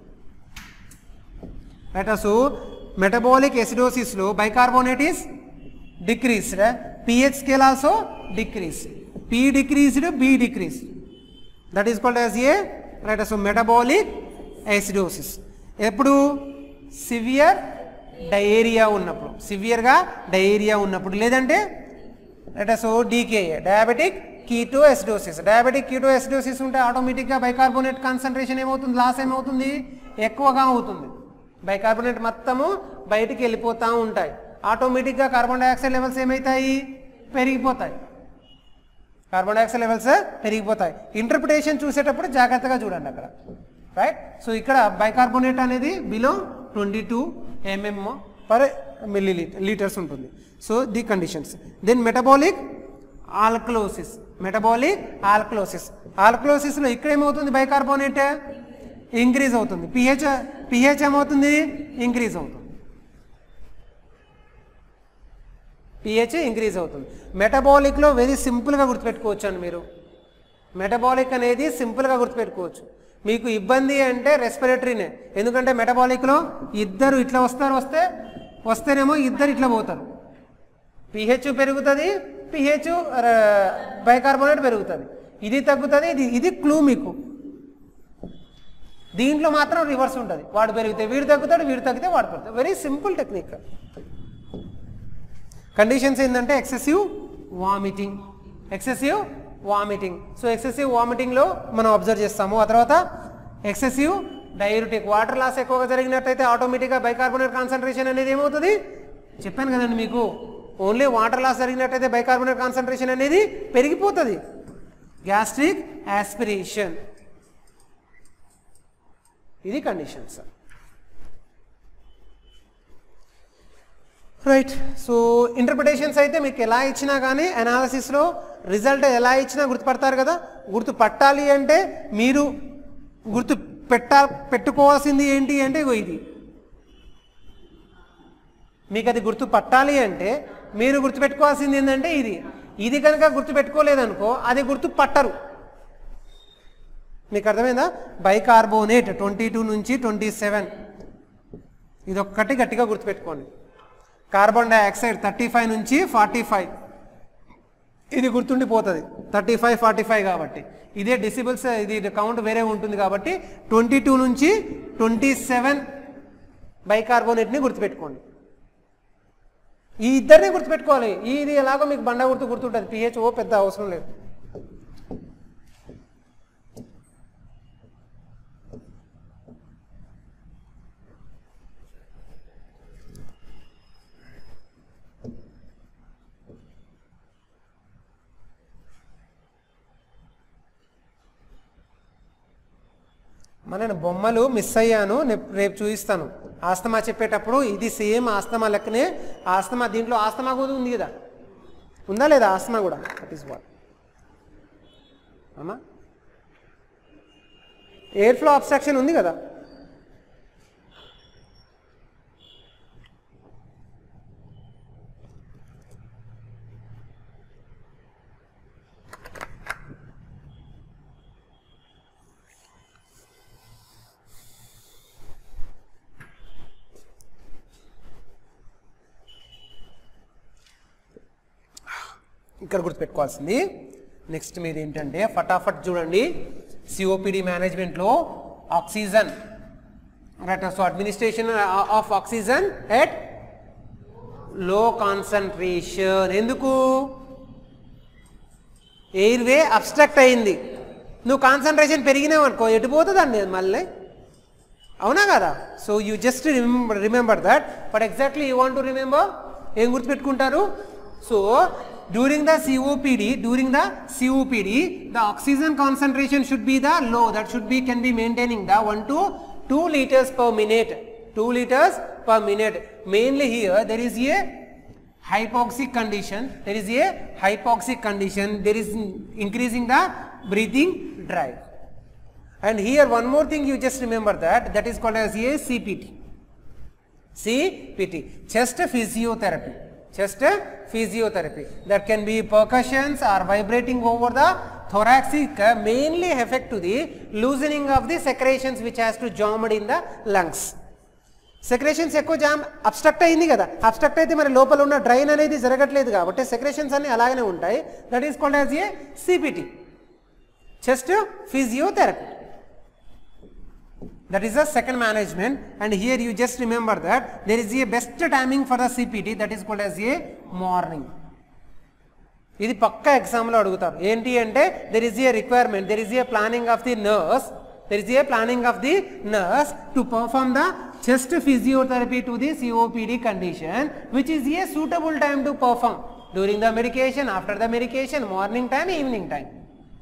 రైట్ సో మెటబాలిక్ ఎసిడోసిస్లో bicarbonate is decreased pH scale also decrease P decreased B decreased that is called as a right so metabolic acidosis ఎప్పుడు సివియర్ డయేరియా ఉన్నప్పుడు సివియర్గా డయేరియా ఉన్నప్పుడు లేదంటే right so DK diabetic keto acidosis diabetic keto acidosis ఉంటే ఆటోమేటిక్గా bicarbonate concentration ఏమవుతుంది loss ఏమవుతుంది ఎక్కువగా అవుతుంది బైకార్బోనేట్ మొత్తము బయటికి వెళ్ళిపోతూ ఉంటాయి ఆటోమేటిక్గా కార్బన్ డైఆక్సైడ్ లెవెల్స్ ఏమవుతాయి పెరిగిపోతాయి కార్బన్ డైఆక్సైడ్ లెవెల్స్ పెరిగిపోతాయి ఇంటర్ప్రిటేషన్ చూసేటప్పుడు జాగ్రత్తగా చూడండి అక్కడ రైట్ సో ఇక్కడ బైకార్బోనేట్ అనేది below twenty two mm per millilitres ఉంటుంది so the conditions then metabolic alkalosis metabolic alkalosis ఆల్కలోసిస్లో ఇక్కడ ఏమవుతుంది బైకార్బోనేట్ ఇంక్రీజ్ అవుతుంది పిహెచ్ పిహెచ్ ఏమవుతుంది ఇంక్రీజ్ అవుతుంది పిహెచ్ ఇంక్రీజ్ అవుతుంది మెటబాలిక్లో వెరీ సింపుల్గా గుర్తుపెట్టుకోవచ్చు అండి మీరు మెటబాలిక్ అనేది సింపుల్గా గుర్తుపెట్టుకోవచ్చు మీకు ఇబ్బంది అంటే రెస్పిరేటరీనే ఎందుకంటే మెటబాలిక్లో ఇద్దరు ఇట్లా వస్తారు వస్తే వస్తేనేమో ఇద్దరు ఇట్లా పోతారు పిహెచ్ పెరుగుతుంది పిహెచ్ బైకార్బోనేట్ పెరుగుతుంది ఇది తగ్గుతుంది ఇది ఇది క్లూ మీకు దీంట్లో మాత్రం రివర్స్ ఉంటుంది వాడు పెరిగితే వీడు తగ్గుతాడు వీడు తగ్గితే వాడు పెరుగుతాడు వెరీ సింపుల్ టెక్నిక్ కండిషన్స్ ఏంటంటే excessive vomiting excessive vomiting so excessive వామిటింగ్లో మనం అబ్జర్వ్ చేస్తాము ఆ తర్వాత ఎక్సెసివ్ డైరుటిక్ వాటర్ లాస్ ఎక్కువగా జరిగినట్టయితే ఆటోమేటిక్గా బైకార్బోనేట్ కాన్సన్ట్రేషన్ అనేది ఏమవుతుంది చెప్పాను కదండి మీకు ఓన్లీ వాటర్ లాస్ జరిగినట్టయితే బైకార్బోనేట్ కాన్సన్ట్రేషన్ అనేది పెరిగిపోతుంది గ్యాస్ట్రిక్ యాస్పిరేషన్ ఇది కండిషన్స్ రైట్ సో ఇంటర్ప్రిటేషన్స్ అయితే మీకు ఎలా ఇచ్చినా కానీ అనాలసిస్లో రిజల్ట్ ఎలా ఇచ్చినా గుర్తుపడతారు కదా గుర్తు పట్టాలి అంటే మీరు గుర్తు పెట్టా పెట్టుకోవాల్సింది ఏంటి అంటే ఇగో ఇది మీకు అది గుర్తు పట్టాలి అంటే మీరు గుర్తుపెట్టుకోవాల్సింది ఏంటంటే ఇది ఇది కనుక గుర్తుపెట్టుకోలేదనుకో అది గుర్తు పట్టరు మీకు అర్థమైందా బైకార్బోనేట్ ట్వంటీ టూ నుంచి ట్వంటీ సెవెన్ ఇది ఒక్కటి గట్టిగా గుర్తుపెట్టుకోండి కార్బన్ డైఆక్సైడ్ థర్టీ ఫైవ్ నుంచి ఫార్టీ ఫైవ్ ఇది గుర్తుండిపోతుంది థర్టీ ఫైవ్ ఫార్టీ ఫైవ్ కాబట్టి ఇదే డిసిబుల్స్ ఇది కౌంట్ వేరే ఉంటుంది కాబట్టి ట్వంటీ టూ నుంచి ట్వంటీ సెవెన్ బైకార్బోనేట్ని గుర్తుపెట్టుకోండి ఈ ఇద్దరిని గుర్తుపెట్టుకోవాలి ఈ ఇది ఎలాగో మీకు బండ గుర్తు గుర్తుంటుంది పిహెచ్ఓ పెద్ద అవసరం లేదు మన నేను బొమ్మలు మిస్ అయ్యాను నే- రేపు చూపిస్తాను ఆస్తమా చెప్పేటప్పుడు ఇది సేమ్ ఆస్తమా లెక్కనే ఆస్తమా దీంట్లో ఆస్తమా కూడా ఉంది కదా ఉందా లేదా ఆస్తమా కూడా దట్ ఈస్ వాట్ అమ్మా ఎయిర్ ఫ్లో అబ్స్ట్రక్షన్ ఉంది కదా ఇక్కడ గుర్తుపెట్టుకోవాల్సింది నెక్స్ట్ మీరు ఏంటంటే ఫటాఫట్ చూడండి సిఓపిడి మేనేజ్మెంట్లో oxygen right so administration of oxygen at low concentration ఎందుకు ఎయిర్ వే అబ్స్ట్రక్ట్ అయింది నువ్వు కాన్సన్ట్రేషన్ పెరిగినావు అనుకో ఎటు పోతుందండి అది మళ్ళీ అవునా కదా so you just remember remember that but exactly you want to remember ఏం గుర్తుపెట్టుకుంటారు so during the COPD during the COPD the oxygen concentration should be the low that should be can be maintaining the one to two litres per minute two litres per minute mainly here there is a hypoxic condition there is a hypoxic condition there is increasing the breathing drive and here one more thing you just remember that that is called as a cpt cpt chest physiotherapy chest physiotherapy that can be percussions or vibrating over the thoracic uh, mainly effect to the loosening of the secretions which has to joined in the lungs secretions ఎక్కువ jam obstruct అయింది కదా obstruct అయితే మరి లోపల ఉన్న drain అనేది జరగట్లేదు కాబట్టి సెక్రేషన్స్ అన్ని అలాగనే ఉంటాయి that is called as a CPT chest physiotherapy that is the second management and here you just remember that there is a best timing for the cpt that is called as a morning ఇది పక్కా ఎగ్జామ్లో అడుగుతారు ఏంటి అంటే there is a requirement there is a planning of the nurse there is a planning of the nurse to perform the chest physiotherapy to the COPD condition which is a suitable time to perform during the medication after the medication morning time evening time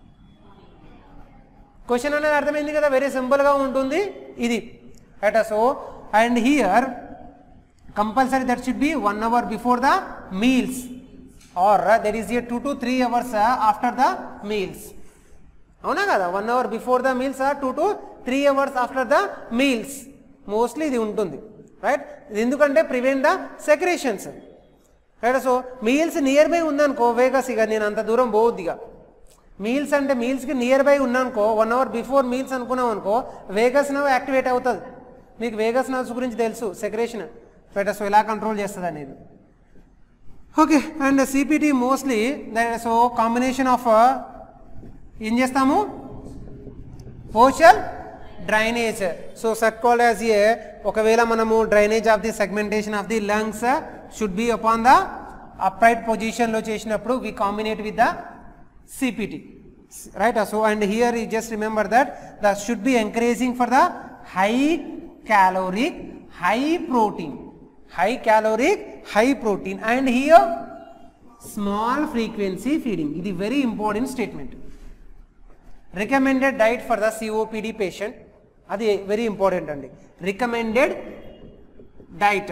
question అనేది అర్థమైంది కదా very సింపుల్గా ఉంటుంది ఇది అట so and here compulsory that should be one hour before the meals are there is a two to three hours after the meals అవునా కదా one hour before the meals two to three hours after the meals mostly ఇది ఉంటుంది right ఇది ఎందుకంటే prevent the secretions right so meals nearby ఉందనుకో vagus ఇక నేను అంత దూరం పోవద్దు ఇక మీల్స్ అంటే మీల్స్కి నియర్ బై ఉన్నానుకో వన్ అవర్ బిఫోర్ మీల్స్ అనుకున్నాం అనుకో వేగస్ నవ్ యాక్టివేట్ అవుతుంది మీకు వేగస్ నవ్స్ గురించి తెలుసు సెక్రేషన్ రైట్ సో ఎలా కంట్రోల్ చేస్తుంది అనేది okay and CPT mostly so combination of ఏం చేస్తాము postural drainage so such called as a ఒకవేళ మనము drainage of the segmentation of the lungs should be upon the upright పొజిషన్లో చేసినప్పుడు we combinate with the CPT right so and here you just remember that the should be encouraging for the high caloric high protein high caloric high protein and here small frequency feeding ఇది very important statement recommended diet for the COPD patient అది very important అండి recommended diet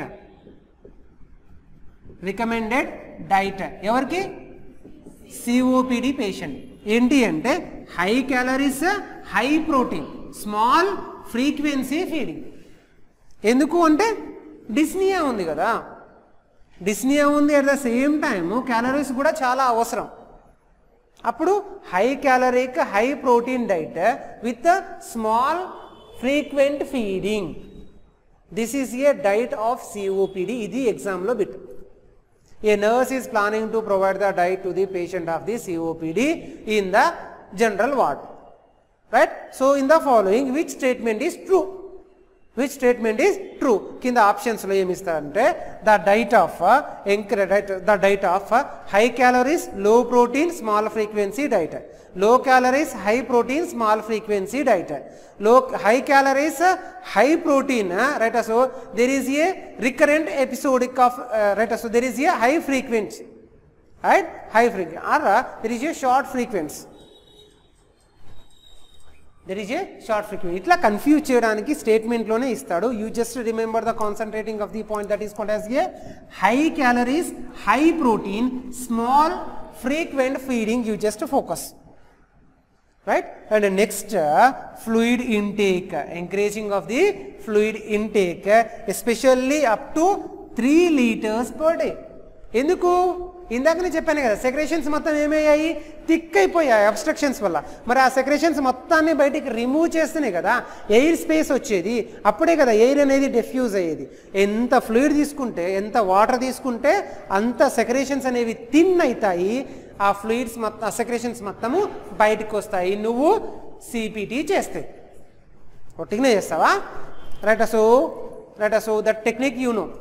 recommended diet ఎవరికి COPD patient ఏంటి అంటే high calories high protein small frequency feeding ఎందుకు అంటే dyspnoea ఉంది కదా డిస్నియా ఉంది at the same time calories కూడా చాలా అవసరం అప్పుడు high caloric high protein diet with small frequent feeding this is a diet of COPD ఇది ఎగ్జామ్లో bit A nurse is planning to provide the diet to the patient of the COPD in the general ward. Right? So, in the following, which statement is true? Which statement is true? కింద ఆప్షన్స్లో ఏమి ఇస్తారంటే the diet of the diet of high calories low protein small frequency diet low calories high protein small frequency diet low high calories high protein right so there is a recurrent episodic of right so there is a high frequency right high frequency or there is a short frequency there is a short frequency ఇట్లా confuse చేయడానికి స్టేట్మెంట్లోనే ఇస్తాడు you just remember the concentrating of the point that is called as a high calories high protein small frequent feeding you just focus right and next uh, fluid intake uh, encouraging of the fluid intake uh, especially up to 3 liters per day ఎందుకు ఇందాకనే చెప్పాను కదా secretions మొత్తం ఏమయ్యాయి thick అయిపోయాయి obstructions వల్ల మరి ఆ secretions మొత్తాన్ని బయటికి రిమూవ్ చేస్తేనే కదా ఎయిర్ స్పేస్ వచ్చేది అప్పుడే కదా ఎయిర్ అనేది డిఫ్యూజ్ అయ్యేది ఎంత ఫ్లూయిడ్ తీసుకుంటే ఎంత వాటర్ తీసుకుంటే అంత సెక్రేషన్స్ అనేవి థిన్ అవుతాయి ఆ ఫ్లూయిడ్స్ మొత్తం సెక్రేషన్స్ మొత్తము బయటకు వస్తాయి నువ్వు సిపిటి చేస్తే ఒట్టిగానే చేస్తావా right also right also that technique you know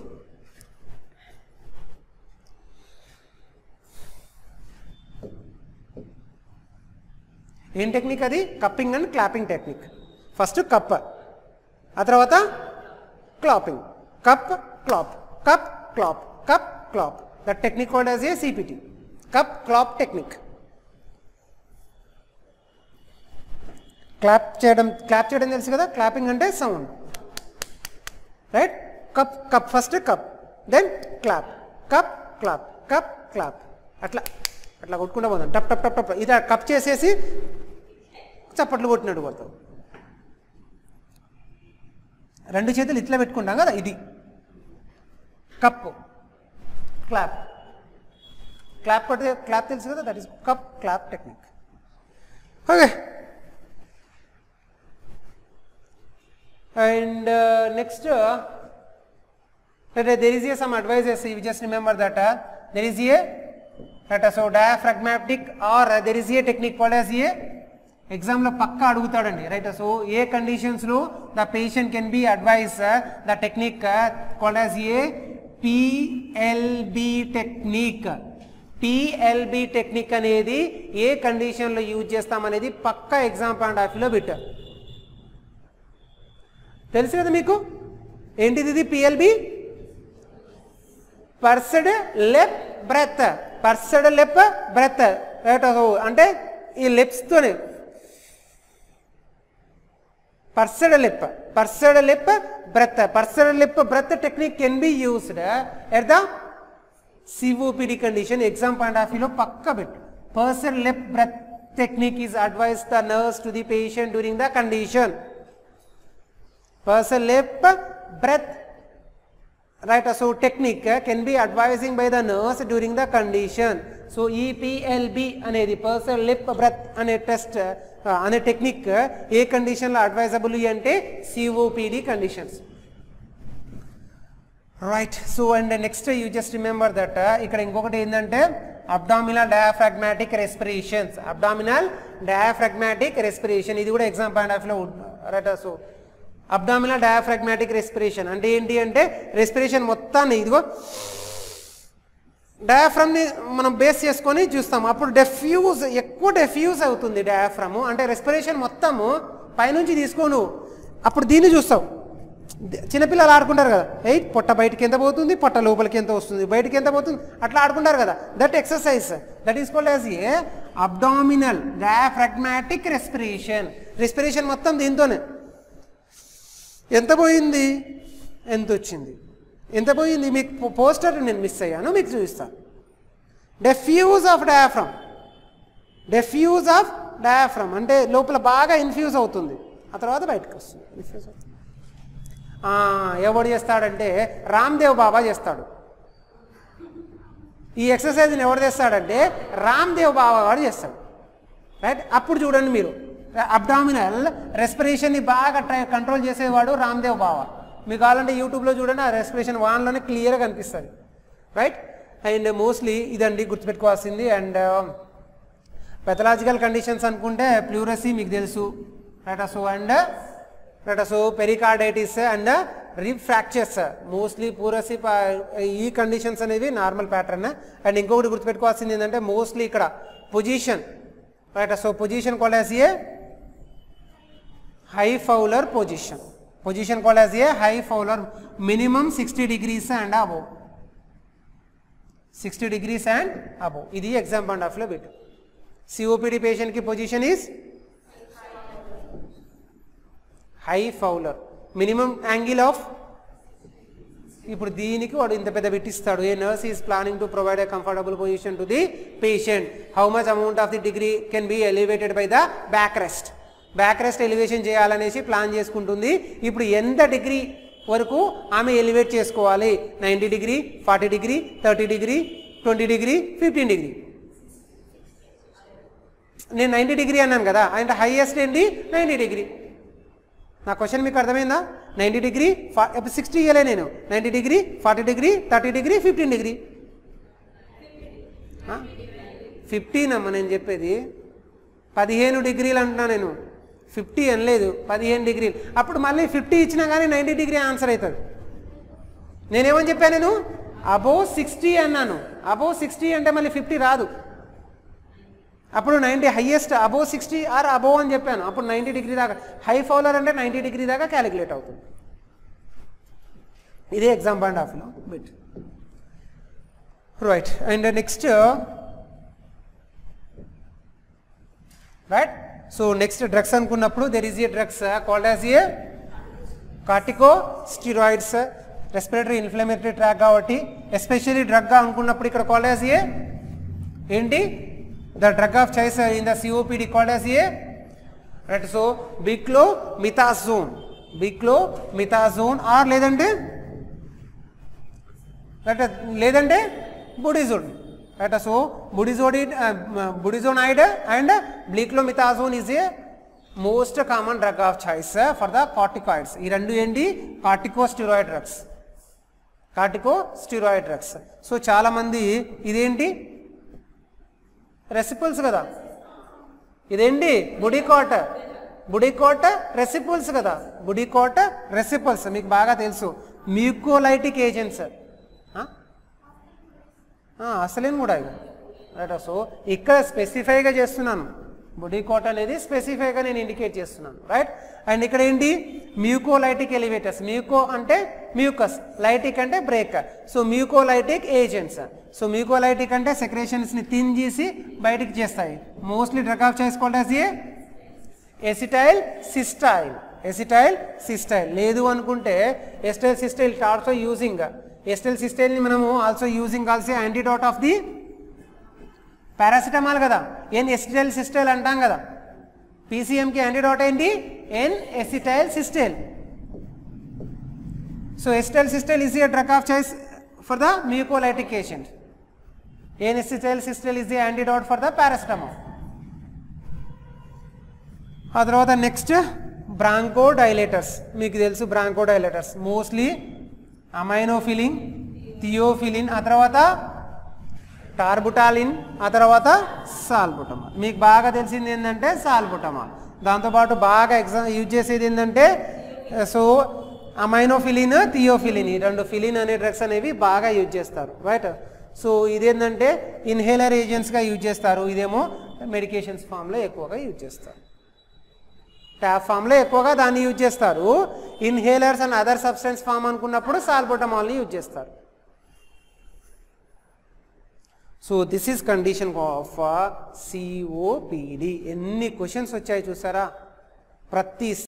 ఏం టెక్నిక్ అది cupping and clapping technique first cup ఆ తర్వాత clapping cup clap cup clap cup clap that technique called as a CPT cup clap technique clap చేయడం clap చేయడం తెలుసు కదా clapping అంటే sound right cup cup first cup then clap cup clap cup clap అట్లా అట్లా కొట్టుకుంటూ పోదాం టప్ టప్ టప్ టప్ ఇది కప్ చేసేసి చప్పట్లు కొట్టినట్టు కొడతాం రెండు చేతులు ఇట్లా పెట్టుకుంటాం కదా ఇది కప్ క్లాప్ క్లాప్ కొడితే క్లాప్ తెలుసు కదా that is cup clap technique okay and uh, next uh, that, uh, there is a some advices you just remember that uh, there is a that uh, so diaphragmatic or uh, there is a technique called as a ఎగ్జామ్లో పక్క అడుగుతాడండి right so ఏ కండిషన్స్లో the patient can be advise the technique called as a PLB technique PLB technique అనేది ఏ కండిషన్లో use చేస్తామనేది పక్క exam point of వ్యూలో పెట్టారు తెలుసు కదా మీకు ఏంటిది ఇది PLB pursed lip breath pursed lip breath right అంటే ఈ లెప్స్తోనే pursed lip pursed lip breath pursed lip breath technique can be used at the COPD condition exam point of వ్యూలో పక్క పెట్టు pursed lip breath technique is advise the nurse to the patient during the condition pursed lip breath right so technique uh, can be advising by the nurse during the condition so EPLB అనేది pursed lip breath అనే test అనే technique ఏ కండిషన్లో advisable అంటే COPD conditions right so and next you just remember that ఇక్కడ ఇంకొకటి ఏంటంటే abdominal diaphragmatic respirations abdominal diaphragmatic respiration ఇది కూడా ఎగ్జామ్ పాయింట్ ఆఫ్ లో right so abdominal diaphragmatic respiration అంటే ఏంటి అంటే రెస్పిరేషన్ మొత్తాన్ని ఇదిగో డయాఫ్రమ్ని మనం బేస్ చేసుకొని చూస్తాం అప్పుడు డెఫ్యూజ్ ఎక్కువ డెఫ్యూజ్ అవుతుంది డయాఫ్రమ్ అంటే రెస్పిరేషన్ మొత్తము పైనుంచి తీసుకోను అప్పుడు దీన్ని చూస్తావు చిన్నపిల్లలు ఆడుకుంటారు కదా ఎయిట్ పొట్ట బయటికి ఎంత పోతుంది పొట్ట లోపలికి ఎంత వస్తుంది బయటికి ఎంత పోతుంది అట్లా ఆడుకుంటారు కదా that exercise that is called as a abdominal diaphragmatic respiration respiration మొత్తం దీంతోనే ఎంత పోయింది ఎంత వచ్చింది ఎంత పోయింది మీకు పోస్టర్ నేను మిస్ అయ్యాను మీకు చూపిస్తాను diffuse of diaphragm diffuse of diaphragm అంటే లోపల బాగా ఇన్ఫ్యూజ్ అవుతుంది ఆ తర్వాత బయటకు వస్తుంది ఇన్ఫ్యూజ్ అవుతుంది ఆ, ఎవడు చేస్తాడంటే రామ్దేవ్ బాబా చేస్తాడు ఈ ఎక్సర్సైజ్ని ఎవడు చేస్తాడంటే రామ్దేవ్ బాబా వాడు చేస్తాడు రైట్ అప్పుడు చూడండి మీరు అబ్డామినల్ రెస్పిరేషన్ని బాగా ట్రై కంట్రోల్ చేసేవాడు రామ్దేవ్ బాబా మీకు కావాలంటే యూట్యూబ్లో చూడండి ఆ రెస్పిరేషన్ వాన్లోనే క్లియర్గా కనిపిస్తుంది రైట్ అండ్ మోస్ట్లీ ఇదండి గుర్తుపెట్టుకోవాల్సింది అండ్ పెథలాజికల్ కండిషన్స్ అనుకుంటే ప్లూరసీ మీకు తెలుసు right so and right so pericarditis and rib fractures mostly pleurisy ఈ కండిషన్స్ అనేవి నార్మల్ ప్యాటర్న్ అండ్ ఇంకొకటి గుర్తుపెట్టుకోవాల్సింది ఏంటంటే మోస్ట్లీ ఇక్కడ position right so position called as a high Fowler position position called as a high Fowler minimum sixty degrees and above sixty degrees and above ఇది exam point of లో పెట్టు COPD పేషెంట్కి position is high Fowler minimum angle of ఇప్పుడు దీనికి వాడు ఇంత పెద్ద పెట్టిస్తాడు a nurse is planning to provide a comfortable position to the patient how much amount of the degree can B elevated by the back rest back rest elevation చేయాలనేసి plan చేసుకుంటుంది ఇప్పుడు ఎంత డిగ్రీ వరకు ఆమె ఎలివేట్ చేసుకోవాలి ninety degree forty degree thirty degree twenty degree fifteen degree నేను ninety degree అన్నాను కదా అంటే హైయెస్ట్ ఏంటి నైంటీ డిగ్రీ నా క్వశ్చన్ మీకు అర్థమైందా నైంటీ డిగ్రీ ఫా సిక్స్టీ ఇయలే నేను ninety degree forty degree thirty degree fifteen degree fifteen అమ్మ నేను చెప్పేది పదిహేను డిగ్రీలు అంటున్నా నేను ఫిఫ్టీ అనలేదు పదిహేను డిగ్రీలు అప్పుడు మళ్ళీ ఫిఫ్టీ ఇచ్చినా కానీ నైంటీ డిగ్రీ ఆన్సర్ అవుతుంది నేనేమని చెప్పాను నేను అబోవ్ సిక్స్టీ అన్నాను అబోవ్ సిక్స్టీ అంటే మళ్ళీ ఫిఫ్టీ రాదు అప్పుడు ninety highest above sixty or above అని చెప్పాను అప్పుడు నైంటీ డిగ్రీ దాకా హై ఫౌలర్ అంటే నైంటీ డిగ్రీ దాకా క్యాలిక్యులేట్ అవుతుంది ఇదే ఎగ్జామ్ పాయింట్ ఆఫ్లో bit right and next right so next drugs అనుకున్నప్పుడు there is a drugs called as a corticosteroids respiratory inflammatory tract కాబట్టి ఎస్పెషల్లీ డ్రగ్గా అనుకున్నప్పుడు ఇక్కడ కాల్డ్ యాజ్ ఏ ఏంటి the drug of choice in the COPD called as a right so beclomethasone beclomethasone or లేదంటే right లేదంటే budesonide right so బుడిజోడి budesonide and beclomethasone is a most common drug of choice for the corticoids ఈ రెండు ఏంటి corticosteroid drugs corticosteroid drugs so చాలా మంది ఇదేంటి రెసిపుల్స్ కదా ఇదేంటి బుడికోట్ బుడికోట్ రెసిపుల్స్ కదా బుడికోట్ రెసిపుల్స్ మీకు బాగా తెలుసు మ్యూకోలైటిక్ ఏజెంట్స్ అసలేం కూడా ఇక రైట్ సో ఇక్కడ స్పెసిఫైగా చేస్తున్నాను బుడికోట్ అనేది స్పెసిఫైగా నేను ఇండికేట్ చేస్తున్నాను రైట్ అండ్ ఇక్కడ ఏంటి మ్యూకోలైటిక్ ఎలివేటర్స్ మ్యూకో అంటే మ్యూకస్ లైటిక్ అంటే break so mucolytic agents so mucolytic అంటే సెక్రేషన్స్ని థిన్ చేసి బయటికి చేస్తాయి మోస్ట్లీ డ్రగ్ ఆఫ్ చేసుకోవాలి as a acetyl cysteine acetyl cysteine లేదు అనుకుంటే acetyl cysteine also using acetyl సిస్టైల్ని మనము also using also antidote of the paracetamol కదా ఎన్ ఎసిటైల్ సిస్టైల్ అంటాం కదా పీసీఎంకి యాంటీడోట్ ఏంటి N acetyl cysteine so acetyl cysteine is a drug of choice for the mucolytic agent N acetyl cysteine is the antidote for the paracetamol ఆ తర్వాత next bronchodilators మీకు తెలుసు bronchodilators mostly aminophylline theophylline ఆ తర్వాత టార్బుటాలిన్ ఆ తర్వాత సాల్బుటమాల్ మీకు బాగా తెలిసింది ఏంటంటే సాల్బుటమాల్ దాంతోపాటు బాగా ఎగ్జామ్ యూజ్ చేసేది ఏంటంటే సో అమైనోఫిలిన్ థియోఫిలిన్ ఈ రెండు ఫిలిన్ అనే డ్రగ్స్ అనేవి బాగా యూజ్ చేస్తారు రైట్ సో ఇదేంటంటే ఇన్హేలర్ ఏజెంట్స్గా యూజ్ చేస్తారు ఇదేమో మెడికేషన్స్ ఫామ్లో ఎక్కువగా యూజ్ చేస్తారు ట్యాప్ ఫామ్లో ఎక్కువగా దాన్ని యూజ్ చేస్తారు inhalers and other substance form అనుకున్నప్పుడు సాల్బోటమాల్ని యూజ్ చేస్తారు so this is condition of COPD ఎన్ని క్వశ్చన్స్ వచ్చాయి చూసారా ప్రతి